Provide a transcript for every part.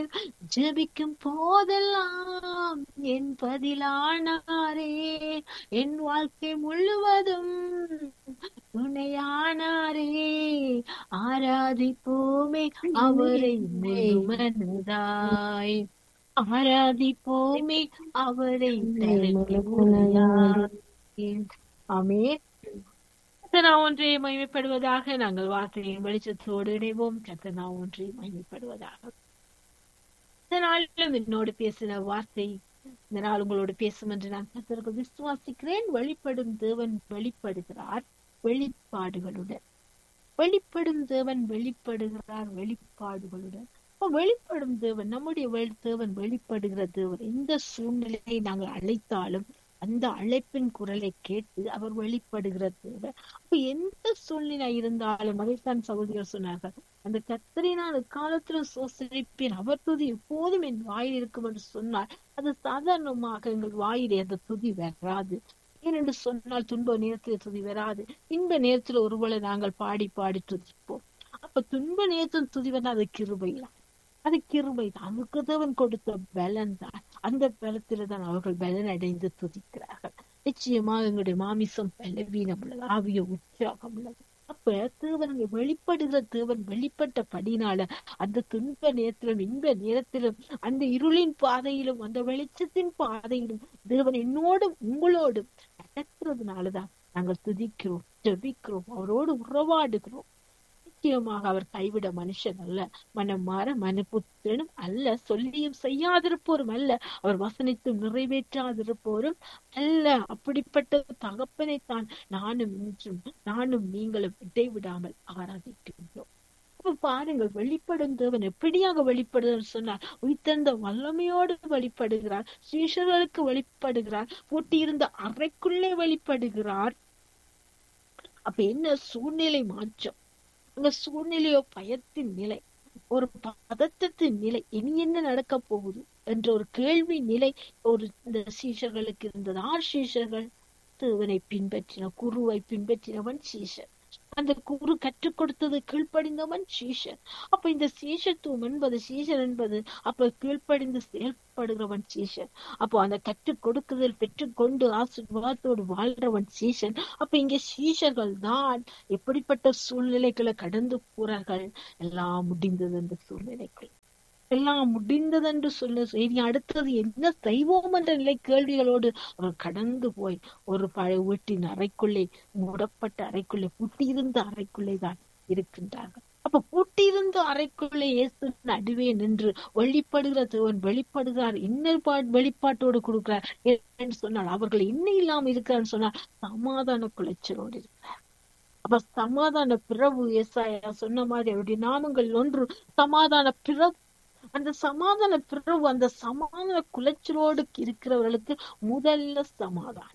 ஜெபிக்கும் போதெல்லாம் என் பதிலானாரே என் வாழ்க்கை முழுவதும் துணையானாரே ஆராதிப்போமே அவரை முழுமனதாய் ஆராதிப்போமே அவரை ஆமே கத்தனா ஒன்றே மகிமைப்படுவதாக நாங்கள் வார்த்தையின் வெளிச்சத்தோடு இணைவோம் கத்தனா ஒன்றே மகிமைப்படுவதாக இந்த நாளிலும் என்னோடு பேசின வார்த்தை இந்த நாள் உங்களோடு பேசும் என்று நான் கத்தருக்கு விசுவாசிக்கிறேன் வெளிப்படும் தேவன் வெளிப்படுகிறார் வெளிப்பாடுகளுடன் வெளிப்படும் தேவன் வெளிப்படுகிறார் வெளிப்பாடுகளுடன் வெளிப்படும் தேவன் நம்முடைய தேவன் வெளிப்படுகிற தேவன் எந்த சூழ்நிலையை நாங்கள் அழைத்தாலும் அந்த அழைப்பின் குரலை கேட்டு அவர் வெளிப்படுகிற தேவன் அப்ப எந்த சூழ்நிலை இருந்தாலும் அதைத்தான் சகோதரர் சொன்னார்கள் அந்த கத்தரை நான் காலத்துல சோசரிப்பேன் அவர் துதி எப்போதும் என் வாயில் இருக்கும் என்று சொன்னார் அது சாதாரணமாக எங்கள் வாயிலே அந்த துதி வராது ஏனென்று சொன்னால் துன்ப நேரத்தில் துதி வராது இன்ப நேரத்தில் ஒருவேளை நாங்கள் பாடி பாடி துதிப்போம் அப்ப துன்ப நேரத்தில் துதி வந்தா அது கிருபைதான் அது கிருபை தான் அதுக்கு தேவன் கொடுத்த பலன் தான் அந்த பலத்தில தான் அவர்கள் பலன் அடைந்து துதிக்கிறார்கள் நிச்சயமாக எங்களுடைய மாமிசம் பலவீனம் உள்ளது ஆவிய உற்சாகம் உள்ளது அப்ப தேவன் அங்க வெளிப்படுகிற தேவன் வெளிப்பட்டபடினால அந்த துன்ப நேரத்திலும் இன்ப நேரத்திலும் அந்த இருளின் பாதையிலும் அந்த வெளிச்சத்தின் பாதையிலும் தேவன் என்னோடும் உங்களோடும் நடக்கிறதுனாலதான் நாங்கள் துதிக்கிறோம் ஜபிக்கிறோம் அவரோடு உறவாடுகிறோம் நிச்சயமாக அவர் கைவிட மனுஷன் அல்ல மனம் மாற மனப்புத்திரனும் அல்ல சொல்லியும் செய்யாதிருப்போரும் அல்ல அவர் வசனித்தும் நிறைவேற்றாதிருப்போரும் அல்ல அப்படிப்பட்ட தகப்பனை தான் நானும் இன்றும் நானும் நீங்களும் இடைவிடாமல் ஆராதிக்கின்றோம் அப்ப பாருங்கள் வெளிப்படும் தேவன் எப்படியாக வெளிப்படுதுன்னு சொன்னார் உயிர்த்தெழுந்த வல்லமையோடு வெளிப்படுகிறார் சீஷர்களுக்கு வெளிப்படுகிறார் பூட்டியிருந்த அறைக்குள்ளே வெளிப்படுகிறார் அப்ப என்ன சூழ்நிலை மாற்றம் அந்த சூழ்நிலையோ பயத்தின் நிலை ஒரு பதட்டத்தின் நிலை இனி என்ன நடக்க போகுது என்ற ஒரு கேள்வி நிலை ஒரு இந்த சீஷர்களுக்கு இருந்தது ஆர் சீஷர்கள் தேவனை பின்பற்றின குருவை பின்பற்றினவன் சீஷர் அந்த குரு கற்றுக் கொடுத்தது கீழ்ப்படிந்தவன் சீஷன் அப்ப இந்த சீஷத்துவம் என்பது சீஷன் என்பது அப்ப கீழ்ப்படிந்து செயல்படுகிறவன் சீஷன் அப்போ அந்த கற்றுக் கொடுக்குதல் பெற்றுக்கொண்டு ஆசீர்வாதத்தோடு வாழ்றவன் சீஷன் அப்ப இங்க சீஷர்கள் தான் எப்படிப்பட்ட சூழ்நிலைகளை கடந்து போறார்கள் எல்லாம் முடிந்தது அந்த சூழ்நிலைகள் எல்லாம் முடிந்தது என்று சொல்ல இனி அடுத்தது என்ன செய்வோம் என்ற நிலை கேள்விகளோடு அவர் கடந்து போய் ஒரு பழைய வீட்டின் அறைக்குள்ளே மூடப்பட்ட அறைக்குள்ளே பூட்டியிருந்த அறைக்குள்ளே தான் இருக்கின்றார்கள் அப்ப பூட்டியிருந்த அறைக்குள்ளே இயேசு நடுவே நின்று வெளிப்படுகிற தேவன் வெளிப்படுகிறார் இன்னொரு வெளிப்பாட்டோடு கொடுக்கிறார் என்று சொன்னால் அவர்கள் இன்னும் இல்லாம இருக்கிறான்னு சொன்னால் சமாதான குலைச்சலோடு இருக்கிறார் அப்ப சமாதான பிறவு ஏசாயா சொன்ன மாதிரி அவருடைய நாமங்கள் ஒன்று சமாதான பிறவு அந்த சமாதான பிறகு அந்த சமாதான குலைச்சலோடு இருக்கிறவர்களுக்கு முதல்ல சமாதானம்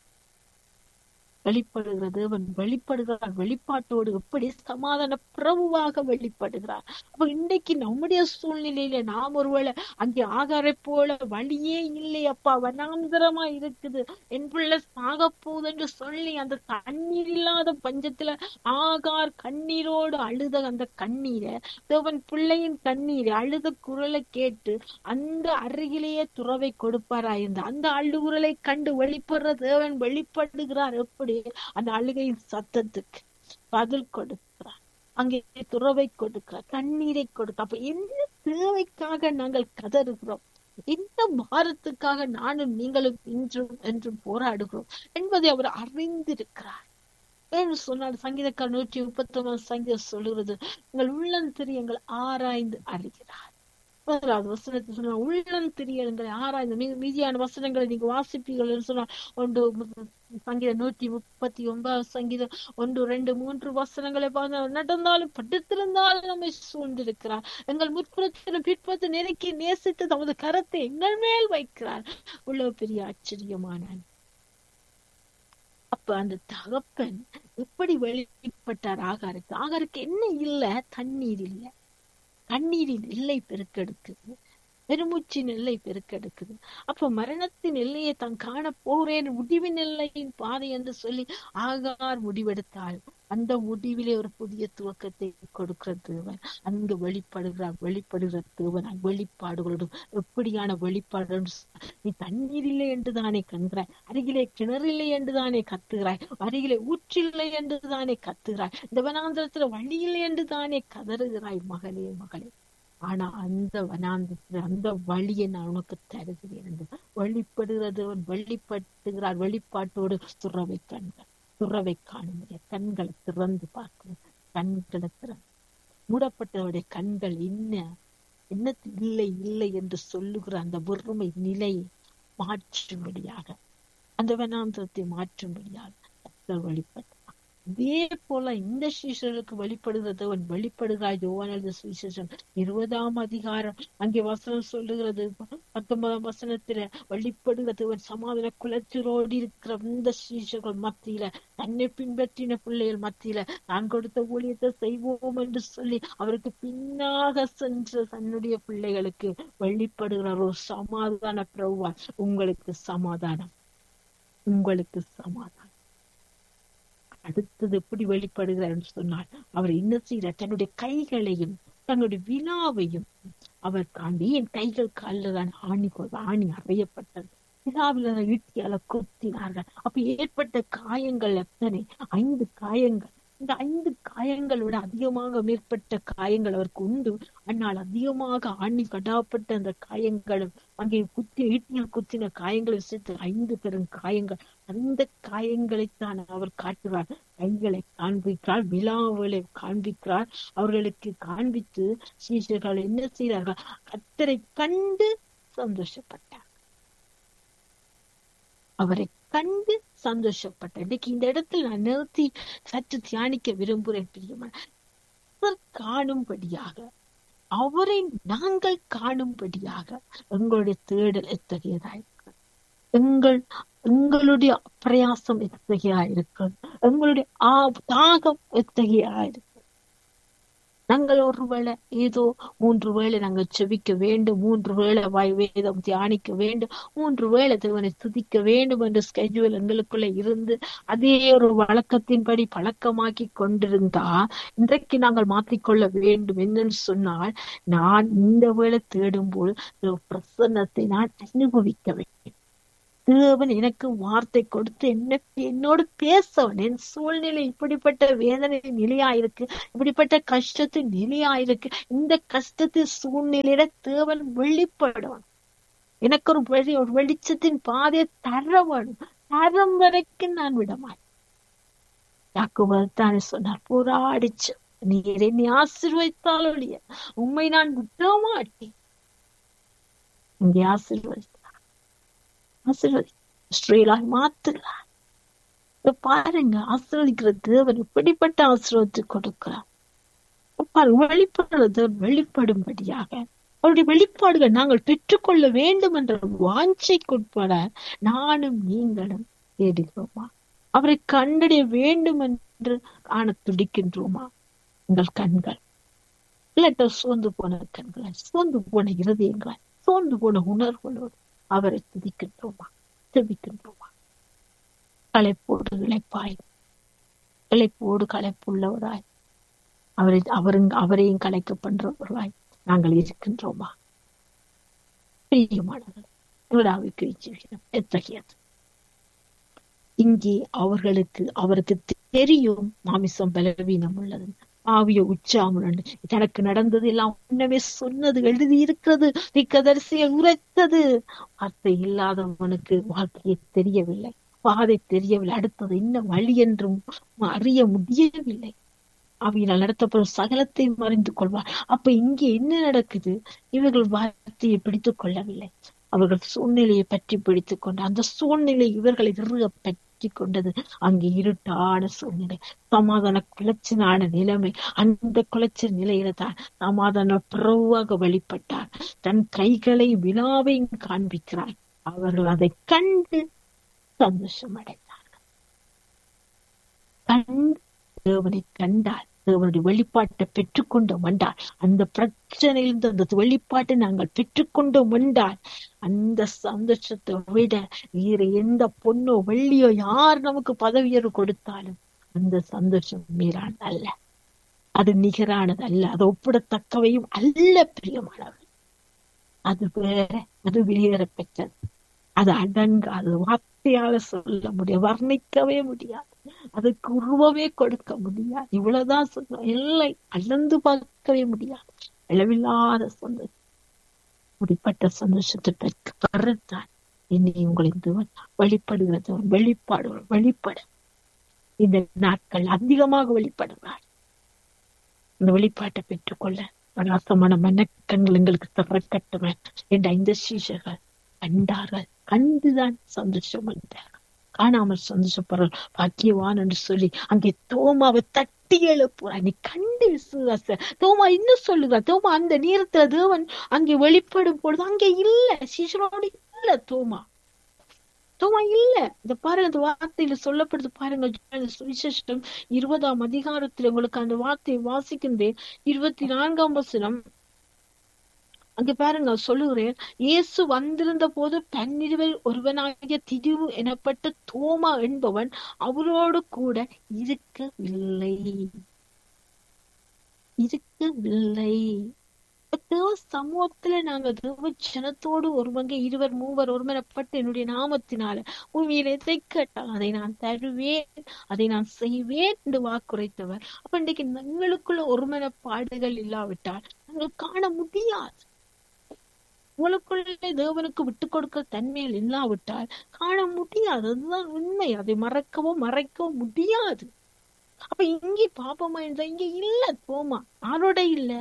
வெளிப்படுகிற தேவன் வெளிப்படுகிறார் வெளிப்பாட்டோடு எப்படி சமாதான பிரபுவாக வெளிப்படுகிறார் அப்ப இன்றைக்கு நம்முடைய சூழ்நிலையில நாம் ஒருவேளை அங்கே ஆகாரை போல வழியே இல்லை அப்பா வனாந்தரமா இருக்குது என் பிள்ளை சாக போகுது என்று சொல்லி அந்த தண்ணீர் இல்லாத பஞ்சத்துல ஆகார் கண்ணீரோடு அழுத அந்த கண்ணீரை தேவன் பிள்ளையின் கண்ணீரை அழுத குரலை கேட்டு அந்த அருகிலேயே துறவை கொடுப்பாராயிருந்த அந்த அழுகுரலை கண்டு வெளிப்படுற தேவன் வெளிப்படுகிறார் எப்படி அந்த அழுகையின் சத்தத்துக்கு பதில் கொடுக்கிறார் அங்கே துறவை கொடுக்கிறார் தண்ணீரை கொடுக்க அப்ப எந்த தேவைக்காக நாங்கள் கதறுகிறோம் எந்த பாரத்துக்காக நானும் நீங்களும் இன்றும் என்றும் போராடுகிறோம் என்பதை அவர் அறிந்திருக்கிறார் என்று சொன்னால் சங்கீதக்கார் நூற்றி முப்பத்தி ஒன்பது சங்கீதம் சொல்லுகிறது எங்கள் உள்ளந்திரியங்கள் ஆராய்ந்து அறிகிறார் முதலாவது வசனத்தை சொன்னா உள்ளந்திரியங்களை ஆராய்ந்து மீதியான வசனங்களை நீங்க வாசிப்பீர்கள் சொன்னால் ஒன்று சங்கீதம் நூற்றி முப்பத்தி ஒன்பது சங்கீதம் ஒன்று ரெண்டு மூன்று வசனங்களை நடந்தாலும் படுத்திருந்தாலும் நம்மை சூழ்ந்திருக்கிறார் எங்கள் முற்புறத்திலும் பிற்புறத்தை நெருக்கி நேசித்து தமது கரத்தை எங்கள் மேல் வைக்கிறார் இவ்வளவு பெரிய ஆச்சரியமான அப்ப அந்த தகப்பன் எப்படி வெளிப்பட்டார் ஆகாருக்கு ஆகாருக்கு என்ன இல்ல தண்ணீர் இல்ல கண்ணீரின் எல்லை பெருக்கெடுக்குது பெருமூச்சின் எல்லை பெருக்கெடுக்குது அப்ப மரணத்தின் எல்லையை தான் காண போறேன் முடிவின் எல்லையின் பாதை என்று சொல்லி ஆகார் முடிவெடுத்தாள் அந்த முடிவிலே ஒரு புதிய துவக்கத்தை கொடுக்கிற தேவன் அங்கு வெளிப்படுகிறார் வெளிப்படுகிற தேவன் வெளிப்பாடுகளோடு எப்படியான வெளிப்பாடு நீ தண்ணீர் இல்லை என்று தானே கண்கிறாய் அருகிலே கிணறில்லை என்று தானே கத்துகிறாய் அருகிலே ஊற்றில்லை என்று தானே கத்துகிறாய் இந்த வனாந்திரத்துல வழி இல்லை என்று தானே கதறுகிறாய் மகளே மகளே ஆனா அந்த வனாந்தத்துல அந்த வழியை நான் உனக்கு தருகிறேன் என்று வெளிப்படுகிறது வெளிப்படுத்துகிறார் வெளிப்பாட்டோடு துறவை கண்கள் துறவை காணும் கண்களை திறந்து பார்க்கிறேன் கண்களை திறந்து மூடப்பட்டவருடைய கண்கள் என்ன என்னத்தில் இல்லை இல்லை என்று சொல்லுகிற அந்த பொறுமை நிலையை மாற்றும்படியாக அந்த வனாந்திரத்தை மாற்றும்படியாக வெளிப்பட்டார் இதே போல இந்த சீசனுக்கு வெளிப்படுகிறது அவன் வெளிப்படுகிறாய் யோவானது சுவிசேஷம் இருபதாம் அதிகாரம் அங்கே வசனம் சொல்லுகிறது பத்தொன்பதாம் வசனத்துல வெளிப்படுகிறது அவன் சமாதான குலச்சரோடு இருக்கிற இந்த சீசர்கள் மத்தியில தன்னை பின்பற்றின பிள்ளைகள் மத்தியில நான் கொடுத்த ஊழியத்தை செய்வோம் என்று சொல்லி அவருக்கு பின்னாக சென்ற தன்னுடைய பிள்ளைகளுக்கு வெளிப்படுகிறார் ஒரு சமாதான பிரபுவா உங்களுக்கு சமாதானம் உங்களுக்கு சமாதானம் அடுத்தது எப்படி வெளிப்படுகிறார் என்று சொன்னால் அவர் என்ன செய்கிறார் தன்னுடைய கைகளையும் தன்னுடைய விழாவையும் அவர் காண்பி என் கைகள் காலில் தான் ஆணி ஆணி அறையப்பட்டது விழாவில் ஈட்டியால குத்தினார்கள் அப்ப ஏற்பட்ட காயங்கள் எத்தனை ஐந்து காயங்கள் இந்த ஐந்து காயங்களோட அதிகமாக மேற்பட்ட காயங்கள் அவருக்கு உண்டு ஆனால் அதிகமாக ஆணி கடாப்பட்ட அந்த காயங்களும் அங்கே குத்தி ஈட்டியால் குத்தின காயங்களை சேர்த்து ஐந்து பெரும் காயங்கள் அந்த காயங்களைத்தான் அவர் காட்டுகிறார் கைகளை காண்பிக்கிறார் விழாவுகளை காண்பிக்கிறார் அவர்களுக்கு காண்பித்து சீஷர்கள் என்ன செய்கிறார்கள் கத்தரை கண்டு சந்தோஷப்பட்டார் அவரை கண்டு சந்தோஷப்பட்ட இன்னைக்கு இந்த இடத்துல நான் நிறுத்தி சற்று தியானிக்க விரும்புகிறேன் பிரியமான காணும்படியாக அவரை நாங்கள் காணும்படியாக எங்களுடைய தேடல் எத்தகையதாயிருக்கிறது எங்கள் எங்களுடைய பிரயாசம் எத்தகையா இருக்கிறது எங்களுடைய ஆ தாகம் எத்தகையா இருக்கிறது நாங்கள் ஒருவேளை ஏதோ மூன்று வேளை நாங்கள் செவிக்க வேண்டும் மூன்று வேளை வாய் வேதம் தியானிக்க வேண்டும் மூன்று வேளை தேவனை துதிக்க வேண்டும் என்ற ஸ்கெட்யூல் எங்களுக்குள்ள இருந்து அதே ஒரு வழக்கத்தின்படி பழக்கமாக்கி கொண்டிருந்தா இன்றைக்கு நாங்கள் மாற்றிக்கொள்ள வேண்டும் என்னன்னு சொன்னால் நான் இந்த வேளை தேடும்போது பிரசன்னத்தை நான் அனுபவிக்க வேண்டும் தேவன் எனக்கு வார்த்தை கொடுத்து என்ன என்னோடு பேசவன் என் சூழ்நிலை இப்படிப்பட்ட வேதனை நிலையாயிருக்கு இப்படிப்பட்ட கஷ்டத்து நிலையாயிருக்கு இந்த கஷ்டத்து சூழ்நிலையில தேவன் வெளிப்படும் எனக்கு ஒரு வழி ஒரு வெளிச்சத்தின் பாதையை தர வேணும் தரம் வரைக்கும் நான் விடமாய் யாக்குவது தானே சொன்னார் போராடிச்சு நீர் என்னை ஆசீர்வதித்தாலொழிய உண்மை நான் விட மாட்டேன் இங்கே ஆசீர்வதி ஆசீர்வதி ஸ்ரீலாய் மாத்துகிறார் பாருங்க ஆசீர்வதிக்கிற தேவன் இப்படிப்பட்ட ஆசீர்வத்தை கொடுக்கிறார் வெளிப்படுறது வெளிப்படும்படியாக அவருடைய வெளிப்பாடுகள் நாங்கள் பெற்றுக்கொள்ள வேண்டும் என்ற வாஞ்சைக்குட்பட நானும் நீங்களும் தேடுகிறோமா அவரை கண்டடைய வேண்டும் என்று காண துடிக்கின்றோமா உங்கள் கண்கள் இல்லாட்ட சோர்ந்து போன கண்கள் சோர்ந்து போன இருதயங்கள் சோர்ந்து போன உணர்வுகளோடு அவரை துதிக்கின்றோமா செபிக்கின்றோமா களைப்போடு இழைப்பாய் இழைப்போடு களைப்புள்ளவராய் அவரை அவருங் அவரையும் கலைக்க பண்றவராய் நாங்கள் இருக்கின்றோமா பிரியமானவர்கள் விழாவுக்கு ஜீவிதம் எத்தகையது இங்கே அவர்களுக்கு அவருக்கு தெரியும் மாமிசம் பலவீனம் உள்ளது ஆவிய உச்சாமுடன் தனக்கு நடந்தது எல்லாம் முன்னமே சொன்னது எழுதி இருக்கிறது திக்கதரிசிகள் உரைத்தது வார்த்தை இல்லாதவனுக்கு வாழ்க்கையை தெரியவில்லை பாதை தெரியவில்லை அடுத்தது என்ன வழி என்றும் அறிய முடியவில்லை அவையினால் நடத்தப்படும் சகலத்தை மறைந்து கொள்வார் அப்ப இங்கே என்ன நடக்குது இவர்கள் வார்த்தையை பிடித்துக் கொள்ளவில்லை அவர்கள் சூழ்நிலையை பற்றி பிடித்துக் கொண்டு அந்த சூழ்நிலை இவர்களை இறுக பற்றி கொண்டது அங்கே இருட்டான சூழ்நிலை சமாதான குலைச்சலான நிலைமை அந்த குலைச்சல் நிலையில தான் சமாதான பிரவாக வெளிப்பட்டார் தன் கைகளை விழாவையும் காண்பிக்கிறார் அவர்கள் அதை கண்டு சந்தோஷம் அடைந்தார்கள் கண்டு தேவனை கண்டால் தேவனுடைய வெளிப்பாட்டை பெற்றுக்கொண்டோம் என்றால் அந்த பிரச்சனையிலிருந்து அந்த வெளிப்பாட்டை நாங்கள் பெற்றுக்கொண்டோம் என்றால் அந்த சந்தோஷத்தை விட வேற எந்த பொண்ணோ வெள்ளியோ யார் நமக்கு பதவியர் கொடுத்தாலும் அந்த சந்தோஷம் மீறானது அல்ல அது நிகரானது அல்ல அது ஒப்பிடத்தக்கவையும் அல்ல பிரியமானவர் அது வேற அது வெளியேற பெற்றது அது அடங்காது வார்த்தையால சொல்ல முடியாது வர்ணிக்கவே முடியாது அதுக்கு உருவமே கொடுக்க முடியாது இவ்வளவுதான் சொல்ல இல்லை அளந்து பார்க்கவே முடியாது அளவில்லாத சந்தோஷம் அப்படிப்பட்ட சந்தோஷத்தை பெற்றுத்தான் இனி உங்களின் தேவன் வெளிப்படுகிறது வெளிப்பாடு வெளிப்பட இந்த நாட்கள் அதிகமாக வெளிப்படுகிறார் இந்த வெளிப்பாட்டை பெற்றுக்கொள்ள பிரகாசமான மனக்கண்கள் எங்களுக்கு திறக்கட்டும் என்ற இந்த சீஷர்கள் கண்டார்கள் கண்டுதான் சந்தோஷம் வந்தார்கள் காணாமல் சந்தோஷப்படுறார் பாக்கியவான் என்று சொல்லி அங்கே தோமாவை தட்டி எழுப்புறார் நீ கண்டு விசுவாச தோமா இன்னும் சொல்லுதா தோமா அந்த நேரத்துல தேவன் அங்கே வெளிப்படும் பொழுது அங்கே இல்ல சீஷரோடு இல்ல தோமா தோமா இல்ல இந்த பாருங்க அந்த வார்த்தையில சொல்லப்படுது பாருங்க சுவிசேஷம் இருபதாம் அதிகாரத்துல உங்களுக்கு அந்த வார்த்தையை வாசிக்கின்றேன் இருபத்தி நான்காம் வசனம் அங்க பாருங்க சொல்லுகிறேன் இயேசு வந்திருந்த போது பன்னிருவர் ஒருவனாகிய திரிவு எனப்பட்ட தோமா என்பவன் அவரோடு கூட இருக்கவில்லை இருக்கவில்லை தேவ சமூகத்துல நாங்க தேவ ஜனத்தோடு ஒருவங்க இருவர் மூவர் ஒருமனப்பட்டு என்னுடைய நாமத்தினால உண்மையில் எதை கேட்டால் அதை நான் தருவேன் அதை நான் செய்வேன் என்று வாக்குரைத்தவர் அப்ப இன்றைக்கு எங்களுக்குள்ள ஒருமனப்பாடுகள் இல்லாவிட்டால் நாங்கள் காண முடியாது உங்களுக்குள்ளே தேவனுக்கு விட்டு கொடுக்க தன்மையில் இல்லாவிட்டால் காண முடியாது அதுதான் உண்மை அதை மறக்கவோ மறைக்கவோ முடியாது அப்ப இங்கே பாப்பமா இருந்தா இங்க இல்ல போமா யாரோட இல்ல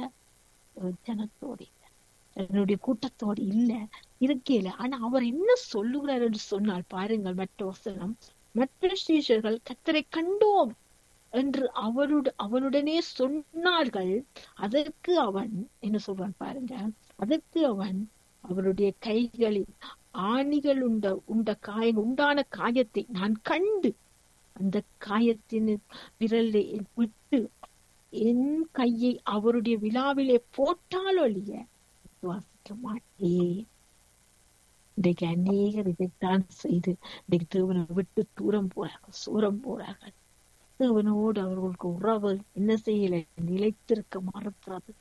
ஜனத்தோடு இல்ல என்னுடைய கூட்டத்தோடு இல்ல இருக்கையில ஆனா அவர் என்ன சொல்லுகிறார் என்று சொன்னால் பாருங்கள் மற்ற வசனம் மற்ற ஸ்ரீஷர்கள் கத்தரை கண்டோம் என்று அவருட அவனுடனே சொன்னார்கள் அதற்கு அவன் என்ன சொல்றான் பாருங்க அதற்கு அவன் அவருடைய கைகளில் ஆணிகள் உண்ட உண்ட காயம் உண்டான காயத்தை நான் கண்டு அந்த காயத்தின் விரலை விட்டு என் கையை அவருடைய விழாவிலே போட்டால் ஒழிய விசுவாசிக்க மாட்டேன் இன்றைக்கு அநேகர் இதைத்தான் செய்து இன்றைக்கு தேவனை விட்டு தூரம் போறார்கள் சூரம் போறார்கள் தேவனோடு அவர்களுக்கு உறவு என்ன செய்யல நிலைத்திருக்க மறுக்கிறது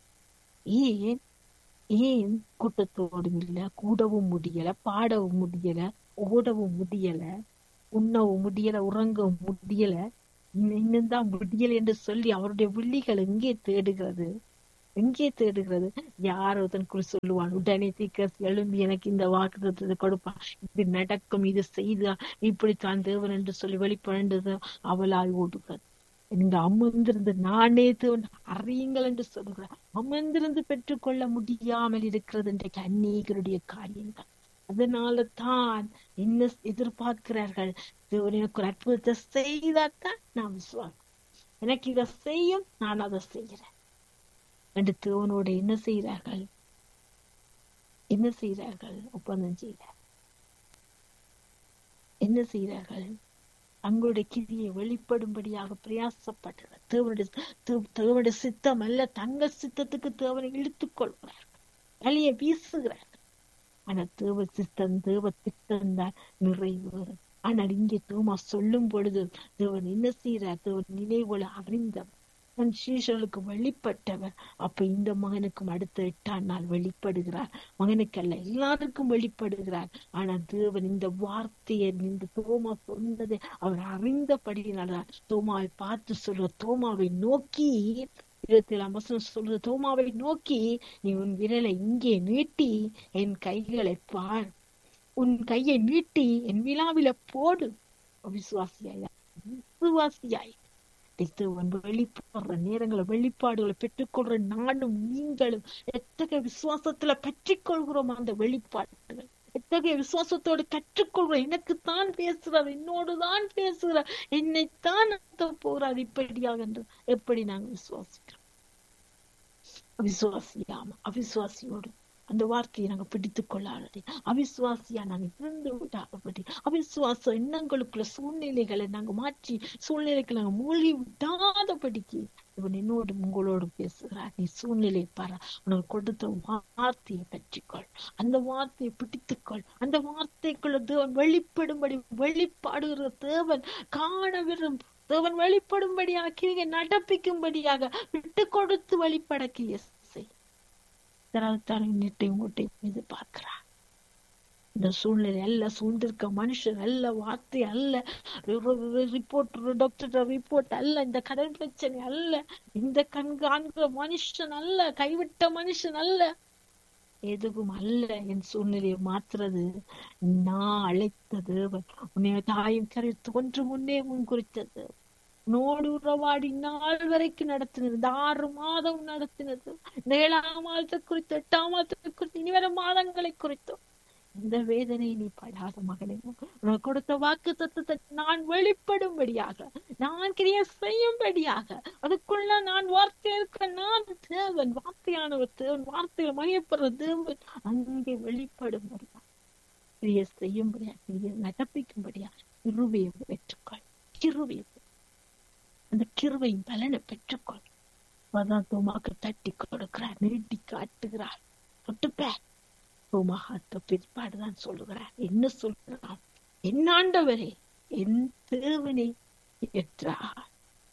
ஏன் ஏன் கூட்டத்தோடும் இல்ல கூடவும் முடியல பாடவும் முடியல ஓடவும் முடியல உண்ணவும் முடியல உறங்கவும் முடியல இன்னும் தான் முடியல என்று சொல்லி அவருடைய வில்லிகள் எங்கே தேடுகிறது எங்கே தேடுகிறது யார் ஒருத்தனுக்குள் சொல்லுவான் உடனே தீக்க எழும்பி எனக்கு இந்த வாக்குத்தத்தை கொடுப்பான் இது நடக்கும் இது செய்தா இப்படித்தான் தேவன் என்று சொல்லி வெளிப்பழந்தது அவளாய் ஓடுகிறது நீங்க அமர்ந்திருந்து நானே தேவன் அறியுங்கள் என்று சொல்லுகிறார் அமர்ந்திருந்து பெற்றுக்கொள்ள முடியாமல் இருக்கிறது இன்றைக்கு அநேகருடைய காரியங்கள் அதனால தான் என்ன எதிர்பார்க்கிறார்கள் தேவன் எனக்கு ஒரு அற்புதத்தை செய்தாத்தான் நான் விசுவாசம் எனக்கு இதை செய்யும் நான் அதை செய்கிறேன் என்று தேவனோட என்ன செய்கிறார்கள் என்ன செய்கிறார்கள் ஒப்பந்தம் செய்கிறார் என்ன செய்கிறார்கள் தங்களுடைய கிரியை வெளிப்படும்படியாக பிரயாசப்படுகிறார் தேவனுடைய தேவனுடைய சித்தம் அல்ல தங்கள் சித்தத்துக்கு தேவனை இழுத்துக் கொள்கிறார்கள் வழியை வீசுகிறார்கள் ஆனா தேவ சித்தம் தேவ திட்டம் தான் நிறைவேறும் ஆனால் இங்கே தோமா சொல்லும் பொழுது தேவன் என்ன செய்யறார் தேவன் நினைவுல அறிந்தவர் தன் சீஷர்களுக்கு வெளிப்பட்டவர் அப்ப இந்த மகனுக்கும் அடுத்த எட்டாம் நாள் வெளிப்படுகிறார் மகனுக்கு அல்ல எல்லாருக்கும் வெளிப்படுகிறார் ஆனா தேவன் இந்த வார்த்தையை இந்த தோமா சொன்னதை அவர் அறிந்தபடியினால்தான் தோமாவை பார்த்து சொல்ற தோமாவை நோக்கி இருபத்தி ஏழாம் வசனம் சொல்றது தோமாவை நோக்கி நீ உன் விரலை இங்கே நீட்டி என் கைகளை பார் உன் கையை நீட்டி என் விழாவில போடு விசுவாசியாய் விசுவாசியாய் தேவன் வெளிப்படுற நேரங்களை வெளிப்பாடுகளை பெற்றுக்கொள்ற நானும் நீங்களும் எத்தகைய விசுவாசத்துல பெற்றுக்கொள்கிறோம் அந்த வெளிப்பாடுகள் எத்தகைய விசுவாசத்தோடு கற்றுக்கொள்கிறோம் எனக்குத்தான் பேசுறார் என்னோடு தான் பேசுகிறார் என்னைத்தான் போறார் இப்படியாக என்று எப்படி நாங்கள் விசுவாசிக்கிறோம் விசுவாசியாம அவிசுவாசியோடு அந்த வார்த்தையை நாங்க பிடித்துக் கொள்ளாதபடி அவிசுவாசியா நாங்க இருந்து விடாதபடி அவிசுவாச எண்ணங்களுக்குள்ள சூழ்நிலைகளை நாங்க மாற்றி சூழ்நிலைக்கு நாங்க மூழ்கி விடாதபடிக்கு இவன் என்னோடு உங்களோடு பேசுகிறார் நீ சூழ்நிலை பாரு உனக்கு கொடுத்த வார்த்தையை பற்றிக்கொள் அந்த வார்த்தையை பிடித்துக்கொள் அந்த வார்த்தைக்குள்ள தேவன் வெளிப்படும்படி வெளிப்பாடுகிற தேவன் காண விரும் தேவன் வெளிப்படும்படியாக கிரியை நடப்பிக்கும்படியாக விட்டு கொடுத்து வெளிப்படக்கு எஸ் நிட்டையும் மூட்டையும் இது பார்க்கிறார் இந்த சூழ்நிலை அல்ல சூழ்ந்திருக்க மனுஷன் அல்ல வார்த்தை அல்ல ரிப்போர்ட் டாக்டர் ரிப்போர்ட் அல்ல இந்த கடன் பிரச்சனை அல்ல இந்த கண்காண்கிற மனுஷன் அல்ல கைவிட்ட மனுஷன் அல்ல எதுவும் அல்ல என் சூழ்நிலையை மாத்துறது நான் அழைத்த தேவன் உன்னை தாயும் கரை தோன்று முன்னே முன் குறித்தது நோடு உறவாடி நாள் வரைக்கும் நடத்தினது இந்த ஆறு மாதம் நடத்தினது இந்த ஏழாம் மாதத்தை குறித்து எட்டாம் மாதத்தை குறித்து இனி வர மாதங்களை குறித்தோம் இந்த வேதனை நீ படாத மகனே உனக்கு கொடுத்த வாக்கு தத்துவத்தை நான் வெளிப்படும்படியாக நான் கிரிய செய்யும்படியாக அதுக்குள்ள நான் வார்த்தை இருக்க நான் தேவன் வார்த்தையானவர் தேவன் வார்த்தையில மையப்படுற தேவன் அங்கே வெளிப்படும்படியா கிரிய செய்யும்படியா கிரிய நடப்பிக்கும்படியா கிருவையை பெற்றுக்கொள் கிருவையை அந்த கிருவையின் பலனை பெற்றுக்கொள் அதான் தோமாக்கு தட்டி கொடுக்கிறார் நீட்டி காட்டுகிறார் தொட்டுப்பேன் மகாத்த பிற்பாடுதான் சொல்லுகிறார் என்ன சொல்கிறார் என் ஆண்டவரே என் தேவனே என்றார்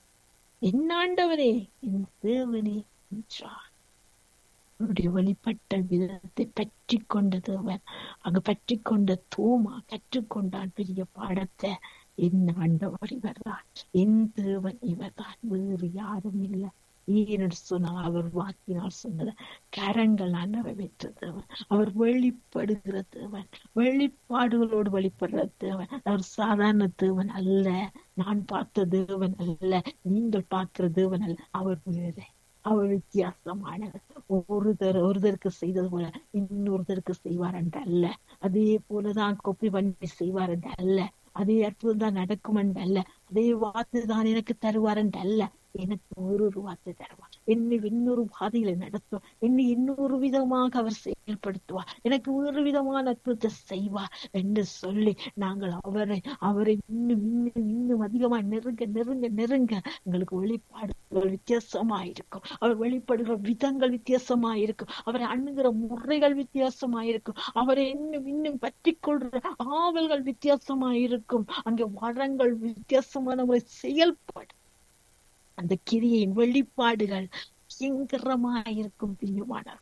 என் ஆண்டவரே என் தேவனே என்றார் அவருடைய வழிபட்ட விதத்தை பற்றி கொண்ட தேவன் அங்க பற்றி கொண்ட தோமா கற்றுக்கொண்டான் பெரிய பாடத்தை என் ஆண்டவர் இவர்தான் என் தேவன் இவர்தான் வேறு யாரும் இல்லை ஏனென்று சொன்னால் அவர் வாக்கினால் சொன்னது கரங்களால் நிறைவேற்ற தேவன் அவர் வெளிப்படுகிற தேவன் வெளிப்பாடுகளோடு வெளிப்படுற தேவன் அவர் சாதாரண தேவன் அல்ல நான் பார்த்த தேவன் அல்ல நீங்கள் பார்க்கிற தேவன் அல்ல அவர் வேறு அவர் வித்தியாசமானவர் ஒருத்தர் ஒருத்தருக்கு செய்தது போல இன்னொருத்தருக்கு செய்வார் என்று அல்ல அதே போலதான் கொப்பி பண்ணி செய்வார் என்று அல்ல அதே அற்புதம் தான் நடக்கும் என்று அல்ல அதே வார்த்தை தான் எனக்கு தருவார் என்று அல்ல எனக்கு ஒரு வார்த்தை தருவார் என்னை இன்னொரு பாதையில நடத்துவார் என்னை இன்னொரு விதமாக அவர் செயல்படுத்துவார் எனக்கு ஒரு விதமான அற்புதத்தை செய்வார் என்று சொல்லி நாங்கள் அவரை அவரை இன்னும் இன்னும் இன்னும் அதிகமா நெருங்க நெருங்க நெருங்க எங்களுக்கு வெளிப்பாடுகள் வித்தியாசமா இருக்கும் அவர் வெளிப்படுகிற விதங்கள் வித்தியாசமா இருக்கும் அவரை அணுகிற முறைகள் வித்தியாசமா இருக்கும் அவரை இன்னும் இன்னும் பற்றி கொள்ற ஆவல்கள் வித்தியாசமா இருக்கும் அங்கே வரங்கள் வித்தியாசமான முறை செயல்படும் அந்த கிரியின் வெளிப்பாடுகள் பயங்கரமாயிருக்கும் பிரியுமானார்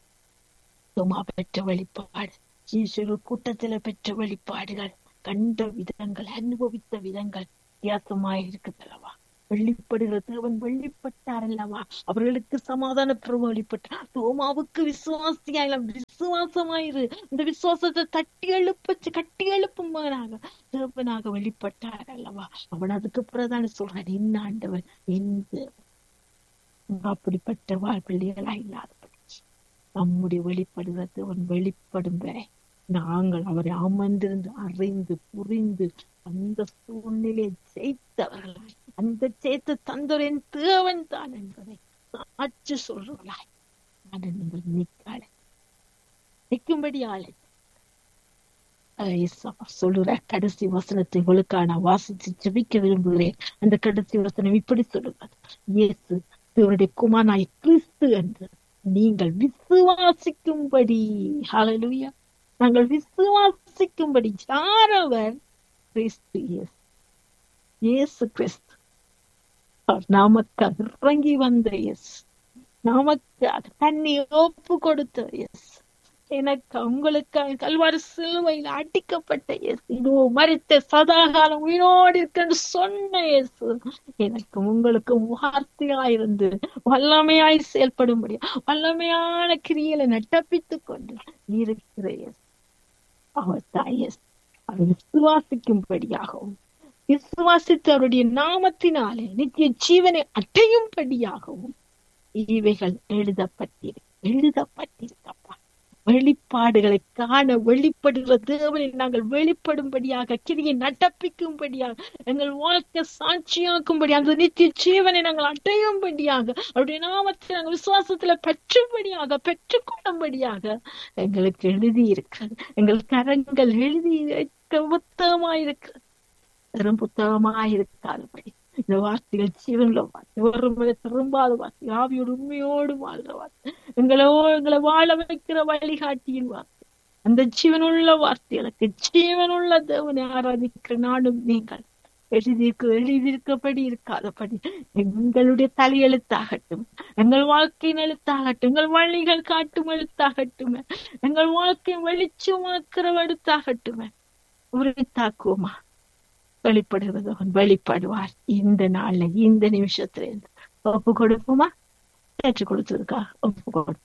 சும்மா பெற்ற வெளிப்பாடு ஈஸ்வர கூட்டத்துல பெற்ற வெளிப்பாடுகள் கண்ட விதங்கள் அனுபவித்த விதங்கள் வித்தியாசமாயிருக்குதல்லவா வெளிப்படுகிற தேவன் வெளிப்பட்டார் அல்லவா அவர்களுக்கு சமாதான பிரபு வெளிப்பட்டார் தோமாவுக்கு விசுவாசியா விசுவாசமாயிரு இந்த விசுவாசத்தை தட்டி எழுப்ப கட்டி எழுப்பும் மகனாக தேவனாக வெளிப்பட்டார் அல்லவா அவன் அதுக்கு பிறதான சொல்றான் என்ன ஆண்டவன் எந்த அப்படிப்பட்ட வாழ்பிள்ளைகளா இல்லாதபடி நம்முடைய வெளிப்படுகிற தேவன் வெளிப்படும் வரை நாங்கள் அவரை அமர்ந்திருந்து அறிந்து புரிந்து அந்த சூழ்நிலையை ஜெயித்தவர்களாய் அந்த ஜெயித்த தந்தரின் தேவன் தான் என்பதை சாட்சி சொல்றவர்களாய் அதை நீங்கள் நிற்காலை நிற்கும்படி ஆளை சொல்லுற கடைசி வசனத்தை உங்களுக்கு நான் வாசித்து ஜபிக்க விரும்புகிறேன் அந்த கடைசி வசனம் இப்படி சொல்லுகிறது இயேசு இவருடைய குமாராய் கிறிஸ்து என்று நீங்கள் விசுவாசிக்கும்படி ஹalleluya நாங்கள் விசுவாசிக்கும்படி யார் அவர் கிறிஸ்து இயேசு இயேசு கிறிஸ்து நமக்கு இறங்கி வந்த எஸ் நமக்கு தண்ணி ஒப்பு கொடுத்த எஸ் எனக்கு உங்களுக்கு கல்வாரி சிலுவையில் அடிக்கப்பட்ட எஸ் இதோ மறித்த சதாகாலம் உயிரோடு இருக்கன்னு சொன்ன எஸ் எனக்கு உங்களுக்கு வார்த்தையாயிருந்து வல்லமையாய் செயல்படும்படியா வல்லமையான கிரியலை நட்டப்பித்துக் கொண்டு இருக்கிற எஸ் அவர் தான் எஸ் அவர் விசுவாசிக்கும்படியாகவும் விசுவாசித்து அவருடைய நாமத்தினாலே நித்திய ஜீவனை அட்டையும்படியாகவும் இவைகள் எழுதப்பட்டிரு எழுதப்பட்டிருக்கப்பா வெளிப்பாடுகளை காண வெளிப்படுகிற தேவனை நாங்கள் வெளிப்படும்படியாக கிரியை நடப்பிக்கும்படியாக எங்கள் வாழ்க்கை சாட்சியாக்கும்படி அந்த நித்திய ஜீவனை நாங்கள் அடையும்படியாக அவருடைய நாமத்தை நாங்கள் விசுவாசத்துல பெற்றும்படியாக பெற்றுக்கொள்ளும்படியாக எங்களுக்கு எழுதி இருக்கிறது எங்கள் கரங்கள் எழுதி இருக்க புத்தகமாயிருக்கிறது வெறும் புத்தகமாயிருக்காதபடி இந்த வார்த்தைகள் ஜீவன்ல வார்த்தை ஒரு முறை திரும்பாத வார்த்தை ஆவியோடு உண்மையோடு வாழ்ற வார்த்தை எங்களோ எங்களை வாழ வைக்கிற வழிகாட்டியின் வார்த்தை அந்த ஜீவனுள்ள வார்த்தைகளுக்கு ஜீவனுள்ள தேவனை ஆராதிக்கிற நானும் நீங்கள் எழுதியிருக்க எழுதியிருக்கபடி இருக்காதபடி எங்களுடைய தலையெழுத்தாகட்டும் எங்கள் வாழ்க்கையின் எழுத்தாகட்டும் எங்கள் வழிகள் காட்டும் எழுத்தாகட்டும் எங்கள் வாழ்க்கை வெளிச்சமாக்குற எழுத்தாகட்டும் உரித்தாக்குவோமா வெளிப்படுகிறது அவன் வெளிப்படுவார் இந்த நாள்ல இந்த நிமிஷத்துல இருந்து ஒப்பு கொடுப்போமா ஏற்றுக் கொடுத்ததுக்காக ஒப்பு கொடு